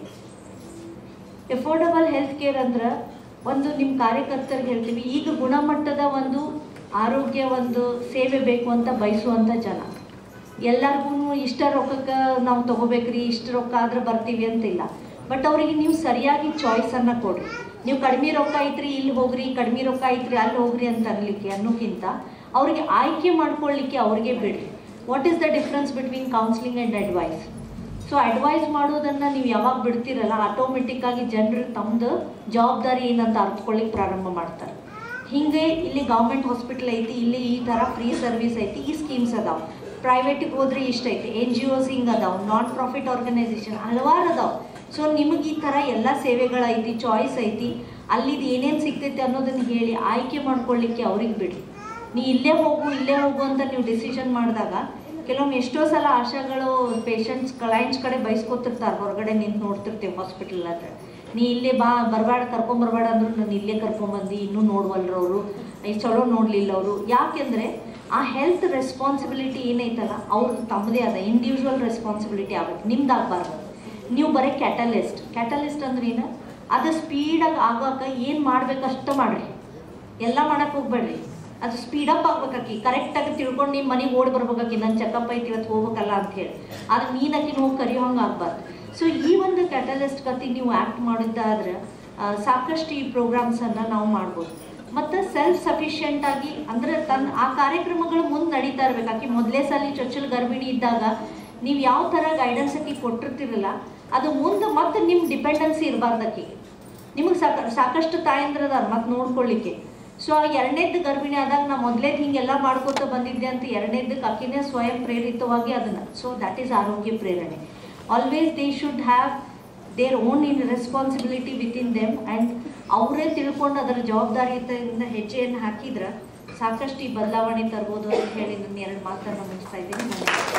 affordable health care ಅಂದ್ರೆ ಒಂದು ನಿಮ್ಮ ಕಾರ್ಯಕರ್ತರಿಗೆ ಹೇಳ್ತೀವಿ ಈಗ ಗುಣಮಟ್ಟದ ಒಂದು ಆರೋಗ್ಯ ಒಂದು ಸೇವೆ ಬೇಕು ಅಂತ ಬಯಸುವಂಥ ಜನ ಎಲ್ಲರಿಗೂ ಇಷ್ಟ ರೊಕ್ಕಕ್ಕೆ ನಾವು ತೊಗೋಬೇಕ್ರಿ ಇಷ್ಟು ರೊಕ್ಕ ಆದ್ರೆ ಬರ್ತೀವಿ ಅಂತಿಲ್ಲ ಬಟ್ ಅವರಿಗೆ ನೀವು ಸರಿಯಾಗಿ ಚಾಯ್ಸನ್ನು ಕೊಡ್ರಿ ನೀವು ಕಡಿಮೆ ರೊಕ್ಕ ಐತ್ರಿ ಇಲ್ಲಿ ಹೋಗ್ರಿ ಕಡಿಮೆ ರೊಕ್ಕ ಐತ್ರಿ ಅಲ್ಲಿ ಹೋಗ್ರಿ ಅಂತ ಅನ್ಲಿಕ್ಕೆ ಅನ್ನೋಕ್ಕಿಂತ ಅವರಿಗೆ ಆಯ್ಕೆ ಮಾಡ್ಕೊಳ್ಳಿಕ್ಕೆ ಅವ್ರಿಗೆ ಬಿಡ್ರಿ what is the difference between counselling and advice so advice ಮಾಡೋದನ್ನು ನೀವು ಯಾವಾಗ ಬಿಡ್ತೀರಲ್ಲ ಆಟೋಮೆಟಿಕ್ ಆಗಿ ಜನರು ತಮ್ಮದು ಜವಾಬ್ದಾರಿ ಏನಂತ ಅರ್ಥಕೊಳ್ಳಿಕ್ಕೆ ಪ್ರಾರಂಭ ಮಾಡ್ತಾರೆ ಹಿಂಗೆ ಇಲ್ಲಿ ಗೌರ್ಮೆಂಟ್ ಹಾಸ್ಪಿಟಲ್ ಐತಿ ಇಲ್ಲಿ ಈ ಥರ ಫ್ರೀ ಸರ್ವಿಸ್ ಐತಿ ಈ ಸ್ಕೀಮ್ಸ್ ಅದಾವೆ ಪ್ರೈವೇಟಿಗೆ ಹೋದ್ರೆ ಇಷ್ಟ ಐತಿ ಎನ್ ಜಿ ಒಸ್ ಹಿಂಗೆ ಅದಾವೆ ನಾನ್ ಪ್ರಾಫಿಟ್ ಆರ್ಗನೈಸೇಷನ್ ಹಲವಾರು ಅದಾವೆ ಸೊ ನಿಮಗೆ ಈ ಥರ ಎಲ್ಲ ಸೇವೆಗಳೈತಿ ಚಾಯ್ಸ್ ಐತಿ ಅಲ್ಲಿದು ಏನೇನು ಸಿಗ್ತೈತೆ ಅನ್ನೋದನ್ನು ಹೇಳಿ ಆಯ್ಕೆ ಮಾಡ್ಕೊಳ್ಳಿಕ್ಕೆ ಅವ್ರಿಗೆ ಬಿಡಿ ನೀ ಇಲ್ಲೇ ಹೋಗು ಇಲ್ಲೇ ಹೋಗು ಅಂತ ನೀವು ಡಿಸಿಷನ್ ಮಾಡಿದಾಗ ಕೆಲವೊಮ್ಮೆ ಎಷ್ಟೋ ಸಲ ಆಶಾಗಳು ಪೇಷಂಟ್ಸ್ ಕ್ಲೈಂಟ್ಸ್ ಕಡೆ ಬಯಸ್ಕೊತಿರ್ತಾರೆ ಹೊರಗಡೆ ನಿಂತು ನೋಡ್ತಿರ್ತೀವಿ ಹಾಸ್ಪಿಟಲ್ ಹತ್ರ ನೀ ಇಲ್ಲೇ ಬಾ ಬರಬೇಡ ಕರ್ಕೊಂಬರ್ಬೇಡ ಅಂದ್ರು ನಾನು ಇಲ್ಲೇ ಕರ್ಕೊಂಬಂದು ಇನ್ನೂ ನೋಡ್ವಲ್ರು ಅವರು ಈ ಚಲೋ ನೋಡಲಿಲ್ಲ ಅವರು ಯಾಕೆಂದರೆ ಆ ಹೆಲ್ತ್ ರೆಸ್ಪಾನ್ಸಿಬಿಲಿಟಿ ಏನೈತಲ್ಲ ಅವ್ರದ್ದು ತಮ್ಮದೇ ಆದ ಇಂಡಿವಿಜುವಲ್ ರೆಸ್ಪಾನ್ಸಿಬಿಲಿಟಿ ಆಗಬೇಕು ನಿಮ್ದು ಆಗಬಾರ್ದು ನೀವು ಬರೀ ಕ್ಯಾಟಲಿಸ್ಟ್ ಕ್ಯಾಟಲಿಸ್ಟ್ ಅಂದ್ರೆ ಏನು ಅದು ಸ್ಪೀಡಾಗಿ ಆಗಾಕ ಏನು ಮಾಡ್ಬೇಕು ಅಷ್ಟು ಮಾಡಿರಿ ಎಲ್ಲ ಮಾಡಕ್ಕೆ ಹೋಗ್ಬೇಡ್ರಿ ಅದು ಸ್ಪೀಡಪ್ ಆಗ್ಬೇಕಾಕಿ ಕರೆಕ್ಟಾಗಿ ತಿಳ್ಕೊಂಡು ನಿಮ್ಮ ಮನೆಗೆ ಓಡಿ ಬರ್ಬೇಕಾಕಿ ನನ್ನ ಚೆಕಪ್ ಐತಿ ಇವತ್ತು ಹೋಗ್ಬೇಕಲ್ಲ ಅಂತ ಹೇಳಿ ಆದ್ರೆ ನೀನು ಆಕಿನ ಹೋಗಿ ಕರಿಯೋ ಹಂಗೆ ಆಗ್ಬಾರ್ದು ಸೊ ಈ ಒಂದು ಕ್ಯಾಟಲಿಸ್ಟ್ ಕತಿ ನೀವು ಆ್ಯಕ್ಟ್ ಮಾಡಿದ್ದಾದ್ರೆ ಆ, ಸಾಕಷ್ಟು ಈ ಪ್ರೋಗ್ರಾಮ್ಸನ್ನು ನಾವು ಮಾಡ್ಬೋದು ಮತ್ತು ಸೆಲ್ಫ್ ಸಫಿಷಿಯೆಂಟ್ ಆಗಿ ಅಂದರೆ ತನ್ನ ಆ ಕಾರ್ಯಕ್ರಮಗಳು ಮುಂದೆ ನಡೀತಾ ಇರ್ಬೇಕು ಆಕಿ ಮೊದಲೇ ಸಲ ಚೊಚ್ಚಲು ಗರ್ಭಿಣಿ ಇದ್ದಾಗ ನೀವು ಯಾವ ಥರ ಗೈಡೆನ್ಸ್ ಆಕಿ ಕೊಟ್ಟಿರ್ತಿರಲ್ಲ ಅದು ಮುಂದೆ ಮತ್ತೆ ನಿಮ್ಮ ಡಿಪೆಂಡೆನ್ಸಿ ಇರಬಾರ್ದು ಆಕಿಗೆ ನಿಮಗೆ ಸಾಕ ಸಾಕಷ್ಟು ತಾಯಂದ್ರದಾರ ಮತ್ತೆ ನೋಡ್ಕೊಳ್ಳಿಕ್ಕೆ ಸೊ ಆ ಎರಡನೇದ್ದು ಗರ್ಭಿಣಿ ಆದಾಗ ನಾ ಮೊದಲೇದು ಹಿಂಗೆಲ್ಲ ಮಾಡ್ಕೋತ ಬಂದಿದ್ದೆ ಅಂತ ಎರಡನೇದಕ್ಕೆ ಆಕಿನೇ ಸ್ವಯಂ ಪ್ರೇರಿತವಾಗಿ ಅದನ್ನು ಸೊ ದ್ಯಾಟ್ ಈಸ್ ಆರೋಗ್ಯ ಪ್ರೇರಣೆ always they should have their own in responsibility with in them and ಅವರೇ ತಿಳ್ಕೊಂಡು ಅದರ ಜವಾಬ್ದಾರಿಯಿಂದ ಹೆಜ್ಜೆಯನ್ನು ಹಾಕಿದ್ರೆ ಸಾಕಷ್ಟು ಈ ಬದಲಾವಣೆ ತರ್ಬೋದು ಅಂತ ಹೇಳಿ ನನ್ನ ಎರಡು ಮಾತನ್ನು ಮುಗಿಸ್ತಾ ಇದ್ದೀನಿ ಧನ್ಯವಾದ.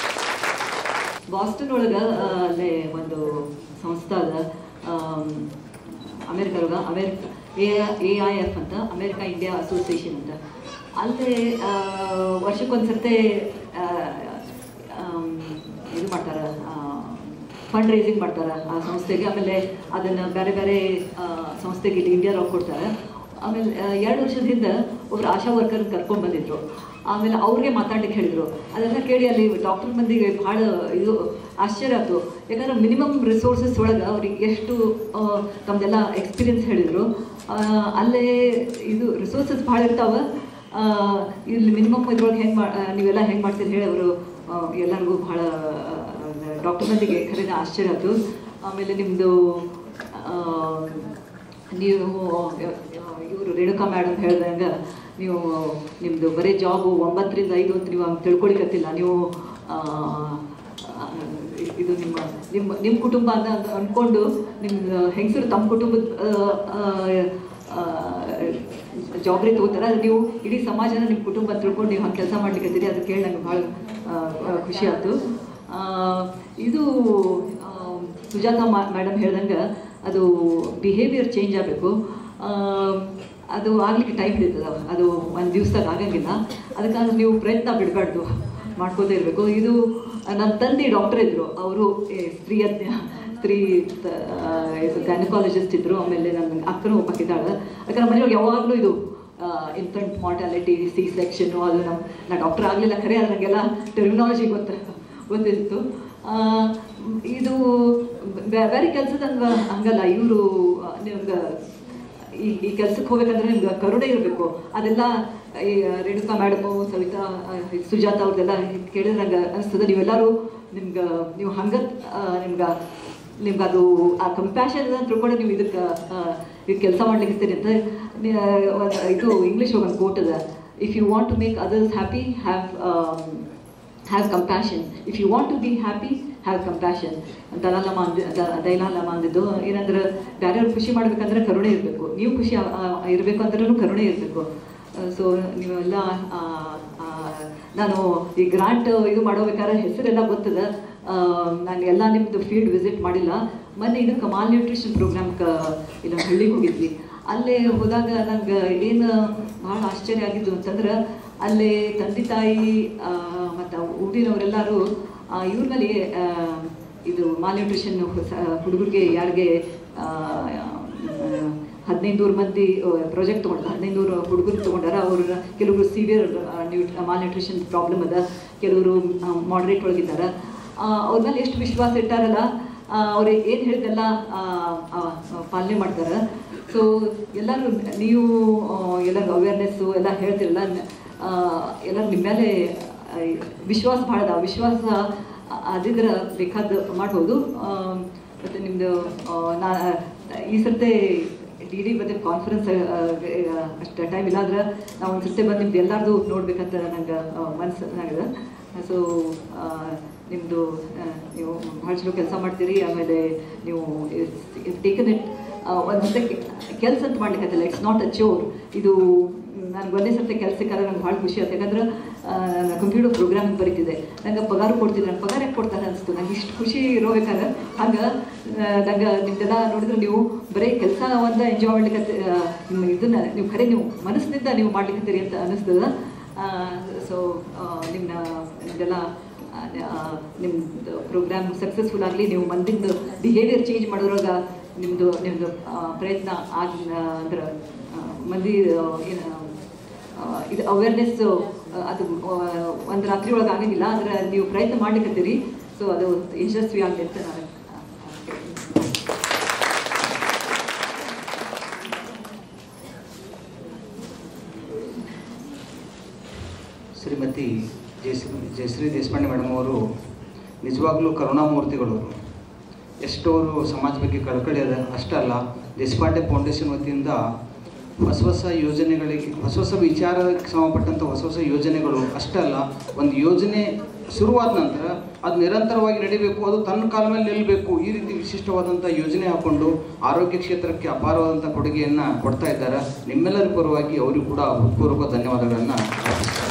ಬಾಸ್ಟನ್ ಒಳಗೆ ಅಲ್ಲೇ ಒಂದು ಸಂಸ್ಥೆ ಅದ ಅಮೇರಿಕಾದೊಳಗೆ America A A I F ಅಂತ ಅಮೇರಿಕಾ ಇಂಡಿಯಾ ಅಸೋಸಿಯೇಷನ್ ಅಂತ ಅಲ್ಲಿ ಆ, ವರ್ಷಕ್ಕೊಂದ್ಸರ್ತಿ ಆ, ಆಮ್, ಇದು ಮಾಡ್ತಾರೆ ಫಂಡ್ ರೈಸಿಂಗ್ ಮಾಡ್ತಾರೆ ಆ ಸಂಸ್ಥೆಗೆ ಆಮೇಲೆ ಅದನ್ನು ಬೇರೆ ಬೇರೆ ಆ, ಸಂಸ್ಥೆಗೆ ಇಲ್ಲಿ ಇಂಡಿಯಾದೊಳಗೆ ಕೊಡ್ತಾರೆ ಆಮೇಲೆ ಆ, ಎರಡು ವರ್ಷದ ಹಿಂದೆ ಒಬ್ರು ಆಶಾ ವರ್ಕರ್ ಕರ್ಕೊಂಡು ಬಂದಿದ್ರು ಆಮೇಲೆ ಅವ್ರಿಗೆ ಮಾತಾಡ್ಲಿಕ್ಕೆ ಹೇಳಿದ್ರು ಅದೆಲ್ಲ ಕೇಳಿ ಅಲ್ಲಿ ಡಾಕ್ಟರ್ ಮಂದಿಗೆ ಭಾಳ ಇದು ಆಶ್ಚರ್ಯ ಆಯ್ತು ಯಾಕಂದ್ರೆ ಮಿನಿಮಮ್ ರಿಸೋರ್ಸಸ್ ಒಳಗೆ ಅವ್ರಿಗೆ ಎಷ್ಟು ಆ, ತಮ್ಮದೆಲ್ಲ ಎಕ್ಸ್ಪೀರಿಯನ್ಸ್ ಹೇಳಿದರು ಅಲ್ಲೇ ಇದು ರಿಸೋರ್ಸಸ್ ಭಾಳ ಇರ್ತಾವೆ ಇಲ್ಲಿ ಮಿನಿಮಮ್ ಇದ್ರೊಳಗೆ ಹೆಂಗೆ ಮಾ ಆ, ನೀವೆಲ್ಲ ಹೆಂಗೆ ಮಾಡ್ತೀರಿ ಹೇಳಿ ಅವರು ಎಲ್ಲರಿಗೂ ಭಾಳ ಡಾಕ್ಟರ್ ಮಂದಿಗೆ ಖರೀದ ಆಶ್ಚರ್ಯ ಆಯ್ತು ಆಮೇಲೆ ನಿಮ್ಮದು ನೀವು ಇವರು ರೇಣುಕಾ ಮೇಡಮ್ ಹೇಳ್ದಂಗೆ ನೀವು ನಿಮ್ಮದು ಬರೀ ಜಾಬು ಒಂಬತ್ತರಿಂದ ಐದು ಅಂತ ನೀವು ಹಂಗೆ ತಿಳ್ಕೊಳಿಕತ್ತಿಲ್ಲ ನೀವು ಆ, ಆ, ಇದು ನಿಮ್ಮ ನಿಮ್ಮ ನಿಮ್ಮ ಕುಟುಂಬ ಅಂತ ಅಂತ ಅಂದ್ಕೊಂಡು ನಿಮ್ಮ ಹೆಂಗಸರು ತಮ್ಮ ಕುಟುಂಬದ ಜವಾಬ್ದಾರಿ ತಗೋತಾರೆ ಅದು ನೀವು ಇಡೀ ಸಮಾಜನ ನಿಮ್ಮ ಕುಟುಂಬ ಅಂತ ತಿಳ್ಕೊಂಡು ನೀವು ಹಂಗೆ ಕೆಲಸ ಮಾಡ್ಲಿಕ್ಕೆ ಅದು ಕೇಳಿ ನಂಗೆ ಭಾಳ ಖುಷಿ ಆಯ್ತು ಆ, ಇದು ಆ, ಸುಜಾತ ಮೇಡಮ್ ಹೇಳ್ದಂಗೆ ಅದು ಬಿಹೇವಿಯರ್ ಚೇಂಜ್ ಆಗಬೇಕು ಅದು ಆಗ್ಲಿಕ್ಕೆ ಟೈಮ್ ಹಿಡಿತದ ಅದು ಒಂದು ದಿವ್ಸದಾಗ ಆಗಂಗಿಲ್ಲ ಅದಕ್ಕಾಗಿ ನೀವು ಪ್ರಯತ್ನ ಬಿಡಬಾರ್ದು ಮಾಡ್ಕೋತಾ ಇರಬೇಕು ಇದು ನನ್ನ ತಂದೆ ಡಾಕ್ಟರ್ ಇದ್ದರು ಅವರು ಸ್ತ್ರೀ ಅಜ್ಞ ಸ್ತ್ರೀ ತ- ಆ, ಇದು ಗೈನಕಾಲಜಿಸ್ಟ್ ಇದ್ದರು ಆಮೇಲೆ ನನ್ನ ಅಕ್ಕನೂ ಒಬ್ಬಕ್ಕಿದ್ದಾಳೆ ಯಾಕಂದ್ರೆ ಮನೆಯೊಳಗೆ ಯಾವಾಗಲೂ ಇದು ಇನ್ಫೆಂಟ್ ಮಾರ್ಟಾಲಿಟಿ ಸಿ ಸೆಕ್ಷನ್ನು ಅದು ನಮ್ಮ ನಾ ಡಾಕ್ಟರ್ ಆಗಲಿಲ್ಲ ಖರೆ ಅದು ನನಗೆಲ್ಲ ಟೆರ್ಮಿನಾಲಜಿ ಗೊತ್ತ ಗೊತ್ತಿತ್ತು ಆ, ಇದು ಬೆ- ಬೇರೆ ಕೆಲಸದಂಗ ಹಂಗಲ್ಲ ಇವರು ನಿಮ್ಗೆ ಈ ಈ ಕೆಲ್ಸಕ್ಕೆ ಹೋಗ್ಬೇಕಂದ್ರೆ ನಿಮ್ಗೆ ಕರುಣೆ ಇರಬೇಕು ಅದೆಲ್ಲ ಈ ರೇಣುಕಾ ಮೇಡಮು ಸವಿತಾ ಆ, ಸುಜಾತ ಅವ್ರದ್ದೆಲ್ಲ ಕೇಳಿದ್ರೆ ನಂಗೆ ಅನಿಸ್ತದೆ ನೀವೆಲ್ಲರೂ ನಿಮ್ಗೆ ನೀವು ಹಂಗ ನಿಮ್ಗೆ ನಿಮ್ಗೆ ಅದು ಆ ಕಂಪ್ಯಾಷನ್ ಅಂತ ತಿಳ್ಕೊಂಡು ನೀವು ಇದಕ್ಕೆ ಇದು ಕೆಲಸ ಮಾಡ್ಲಿಕ್ಕೆ ಇರ್ತೀರಿ ಅಂತ ನೀ- ಒಂದ್ ಇದು ಇಂಗ್ಲೀಷ್ ಒಂದು ಕೋಟ್ ಅದ if you want to make others happy have have compassion if you want to be happy have compassion Dalai Lama ಅಂದ ದ- ದೈಲಾಲಮ್ಮ ಅಂದಿದ್ದು ಏನಂದ್ರೆ ಬೇರೆಯವ್ರು ಖುಷಿ ಮಾಡ್ಬೇಕಂದ್ರೆ ಕರುಣೆ ಇರಬೇಕು ನೀವು ಖುಷಿ ಇರಬೇಕು ಅಂದ್ರೂ ಕರುಣೆ ಇರಬೇಕು ಸೊ ನೀವೆಲ್ಲ ಆ, ಆ, ನಾನು ಈ ಗ್ರಾಂಟ್ ಇದು ಮಾಡೋಬೇಕಾದ್ರೆ ಹೆಸರೆಲ್ಲ ಗೊತ್ತದ ನಾನು ಎಲ್ಲ ನಿಮ್ಮದು ಫೀಲ್ಡ್ ವಿಸಿಟ್ ಮಾಡಿಲ್ಲ ಮೊನ್ನೆ ಇದಕ್ಕೆ ಮಾಲ್ ನ್ಯೂಟ್ರಿಷನ್ ಪ್ರೋಗ್ರಾಮ್ಗೆ ಇಲ್ಲ ಹಳ್ಳಿಗೆ ಹೋಗಿದ್ವಿ ಅಲ್ಲೇ ಹೋದಾಗ ನಂಗೆ ಏನು ಭಾಳ ಆಶ್ಚರ್ಯ ಆಗಿದ್ದು ಅಂತಂದ್ರೆ ಅಲ್ಲೇ ತಂದೆ ತಾಯಿ ಮತ್ತು ಊರಿನವರೆಲ್ಲರೂ ಇವ್ರ ಮೇಲೆ ಆ, ಇದು ಮಾಲ್ ನ್ಯೂಟ್ರಿಷನ್ ಹುಡುಗರಿಗೆ ಯಾರಿಗೆ ಹದಿನೈದುನೂರು ಮಂದಿ ಪ್ರಾಜೆಕ್ಟ್ ತೊಗೊಂಡು ಹದಿನೈದುನೂರು ಹುಡುಗರು ತೊಗೊಂಡಾರ ಅವರು ಕೆಲವರು ಸಿವಿಯರ್ ನ್ಯೂಟ್ ಮಾಲ್ ನ್ಯೂಟ್ರಿಷನ್ ಪ್ರಾಬ್ಲಮ್ ಅದ ಕೆಲವರು ಮಾಡ್ರೇಟ್ ಒಳಗಿದ್ದಾರೆ ಅವ್ರ ಮೇಲೆ ಎಷ್ಟು ವಿಶ್ವಾಸ ಇಟ್ಟಾರಲ್ಲ ಅವ್ರು ಏನು ಹೇಳಿದೆಲ್ಲ ಪಾಲನೆ ಮಾಡ್ತಾರೆ ಸೊ ಎಲ್ಲರೂ ನೀವು ಆ, ಎಲ್ಲರಿಗೂ ಅವೇರ್ನೆಸ್ಸು ಎಲ್ಲ ಹೇಳ್ತಿರಲ್ಲ ಆ, ಎಲ್ಲರೂ ನಿಮ್ಮ ಮೇಲೆ ಆ, ವಿಶ್ವಾಸ ಭಾಳ ಅದ ವಿಶ್ವಾಸ ಅದಿದ್ರೆ ಬೇಕಾದ ಮಾಡ್ಬೋದು ಆ, ಮತ್ತು ನಿಮ್ಮದು ನಾ ಈ ಸರ್ತೆ ಡಿ ಡಿ ಬಂದಿದ್ದು ಕಾನ್ಫರೆನ್ಸ್ ಅಷ್ಟು ಟೈಮ್ ಇಲ್ಲ ಆದ್ರೆ ನಾವು ಒಂದು ಸರ್ತಿ ಬಂದು ನಿಮ್ದು ಎಲ್ಲರದು ನೋಡ್ಬೇಕಂತ ನಂಗೆ ಮನಸ್ಸು ನನಗೆ ಸೊ ನಿಮ್ಮದು ನೀವು ಭಾಳ ಚಲೋ ಕೆಲಸ ಮಾಡ್ತೀರಿ ಆಮೇಲೆ ನೀವು ಟೇಕನ್ ಇಟ್ ಒಂದು ಸರ್ತಿ ಕೆಲಸ ಅಂತ ಮಾಡ್ಲಿಕ್ಕೆ ಇಟ್ಸ್ ನಾಟ್ ಅ ಚೋರ್ ಇದು ನನಗೆ ಒಂದೇ ಸರ್ತಿ ಕೆಲಸಕ್ಕಾದ್ರೆ ನಂಗೆ ಭಾಳ ಖುಷಿ ಆಯ್ತು ಯಾಕಂದ್ರೆ ನಾನು ಕಂಪ್ಯೂಟರ್ ಪ್ರೋಗ್ರಾಮಿಂಗ್ ಬರೀತಿದ್ದೆ ನಂಗೆ ಪಗಾರ ಕೊಡ್ತಿದ್ರು ನಂಗೆ ಪಗಾರ ಯಾಕೆ ಕೊಡ್ತಾರೆ ಅನಿಸ್ತು ನಂಗೆ ಇಷ್ಟು ಖುಷಿ ಇರೋಬೇಕಾದ್ರೆ ಹಂಗೆ ನಂಗೆ ನಿಮ್ದೆಲ್ಲ ನೋಡಿದ್ರೆ ನೀವು ಬರೀ ಕೆಲಸ ಒಂದು ಎಂಜಾಯ್ ಮಾಡ್ಲಿಕ್ಕೆ ನಿಮ್ಮ ಇದನ್ನ ನೀವು ಖರೆ ನೀವು ಮನಸ್ಸಿನಿಂದ ನೀವು ಮಾಡ್ಲಿಕ್ಕತ್ತೀರಿ ಅಂತ ಅನಿಸ್ತದ ಸೊ ನಿಮ್ಮ ನಿಮ್ದೆಲ್ಲ ನಿಮ್ಮದು ಪ್ರೋಗ್ರಾಮ್ ಸಕ್ಸಸ್ಫುಲ್ ಆಗಲಿ ನೀವು ಮಂದಿದ್ದು ಬಿಹೇವಿಯರ್ ಚೇಂಜ್ ಮಾಡೋದ್ರಾಗ ನಿಮ್ಮದು ನಿಮ್ಮದು ಪ್ರಯತ್ನ ಆಗ ಅಂದ್ರೆ ಆ, ಮಂದಿ ಆ, ಏನು ಆ, ಇದು ಅವೇರ್ನೆಸ್ ಅದು ಆ, ಒಂದು ರಾತ್ರಿ ಒಳಗೆ ಆಗಂಗಿಲ್ಲ ಆದರೆ ನೀವು ಪ್ರಯತ್ನ ಮಾಡ್ಲಿಕ್ಕತ್ತೀರಿ ಸೊ ಅದು ಯಶಸ್ವಿ ಆಗಲಿ ಅಂತ ನಾನು ಆ, ಕೇಳ್ತೀನಿ. ಶ್ರೀಮತಿ ಜಯಶ್ರೀ ಜಯಶ್ರೀ ದೇಶಪಾಂಡೆ ಮೇಡಮ್ ಅವರು ನಿಜವಾಗ್ಲೂ ಕರುಣಾಮೂರ್ತಿಗಳು ಅವರು ಎಷ್ಟವರು ಸಮಾಜ ಬಗ್ಗೆ ಕಳಕಳಿ ಅದ ಅಷ್ಟೇ ಅಲ್ಲ ದೇಶಪಾಂಡೆ ಫೌಂಡೇಶನ್ ವತಿಯಿಂದ ಹೊಸ ಹೊಸ ಯೋಜನೆಗಳಿಗೆ ಹೊಸ ಹೊಸ ವಿಚಾರಕ್ಕೆ ಸಂಬಂಧಪಟ್ಟಂಥ ಹೊಸ ಹೊಸ ಯೋಜನೆಗಳು ಅಷ್ಟೇ ಅಲ್ಲ ಒಂದು ಯೋಜನೆ ಶುರುವಾದ ನಂತರ ಅದು ನಿರಂತರವಾಗಿ ನಡಿಬೇಕು ಅದು ತನ್ನ ಕಾಲ ಮೇಲೆ ನಿಲ್ಲಬೇಕು ಈ ರೀತಿ ವಿಶಿಷ್ಟವಾದಂಥ ಯೋಜನೆ ಹಾಕೊಂಡು ಆರೋಗ್ಯ ಕ್ಷೇತ್ರಕ್ಕೆ ಅಪಾರವಾದಂಥ ಕೊಡುಗೆಯನ್ನು ಕೊಡ್ತಾ ಇದ್ದಾರೆ ನಿಮ್ಮೆಲ್ಲರ ಪರವಾಗಿ ಅವರಿಗೂ ಕೂಡ ಹೃತ್ಪೂರ್ವಕ ಧನ್ಯವಾದಗಳನ್ನು ಅರ್ಪಿಸ್ತಾರೆ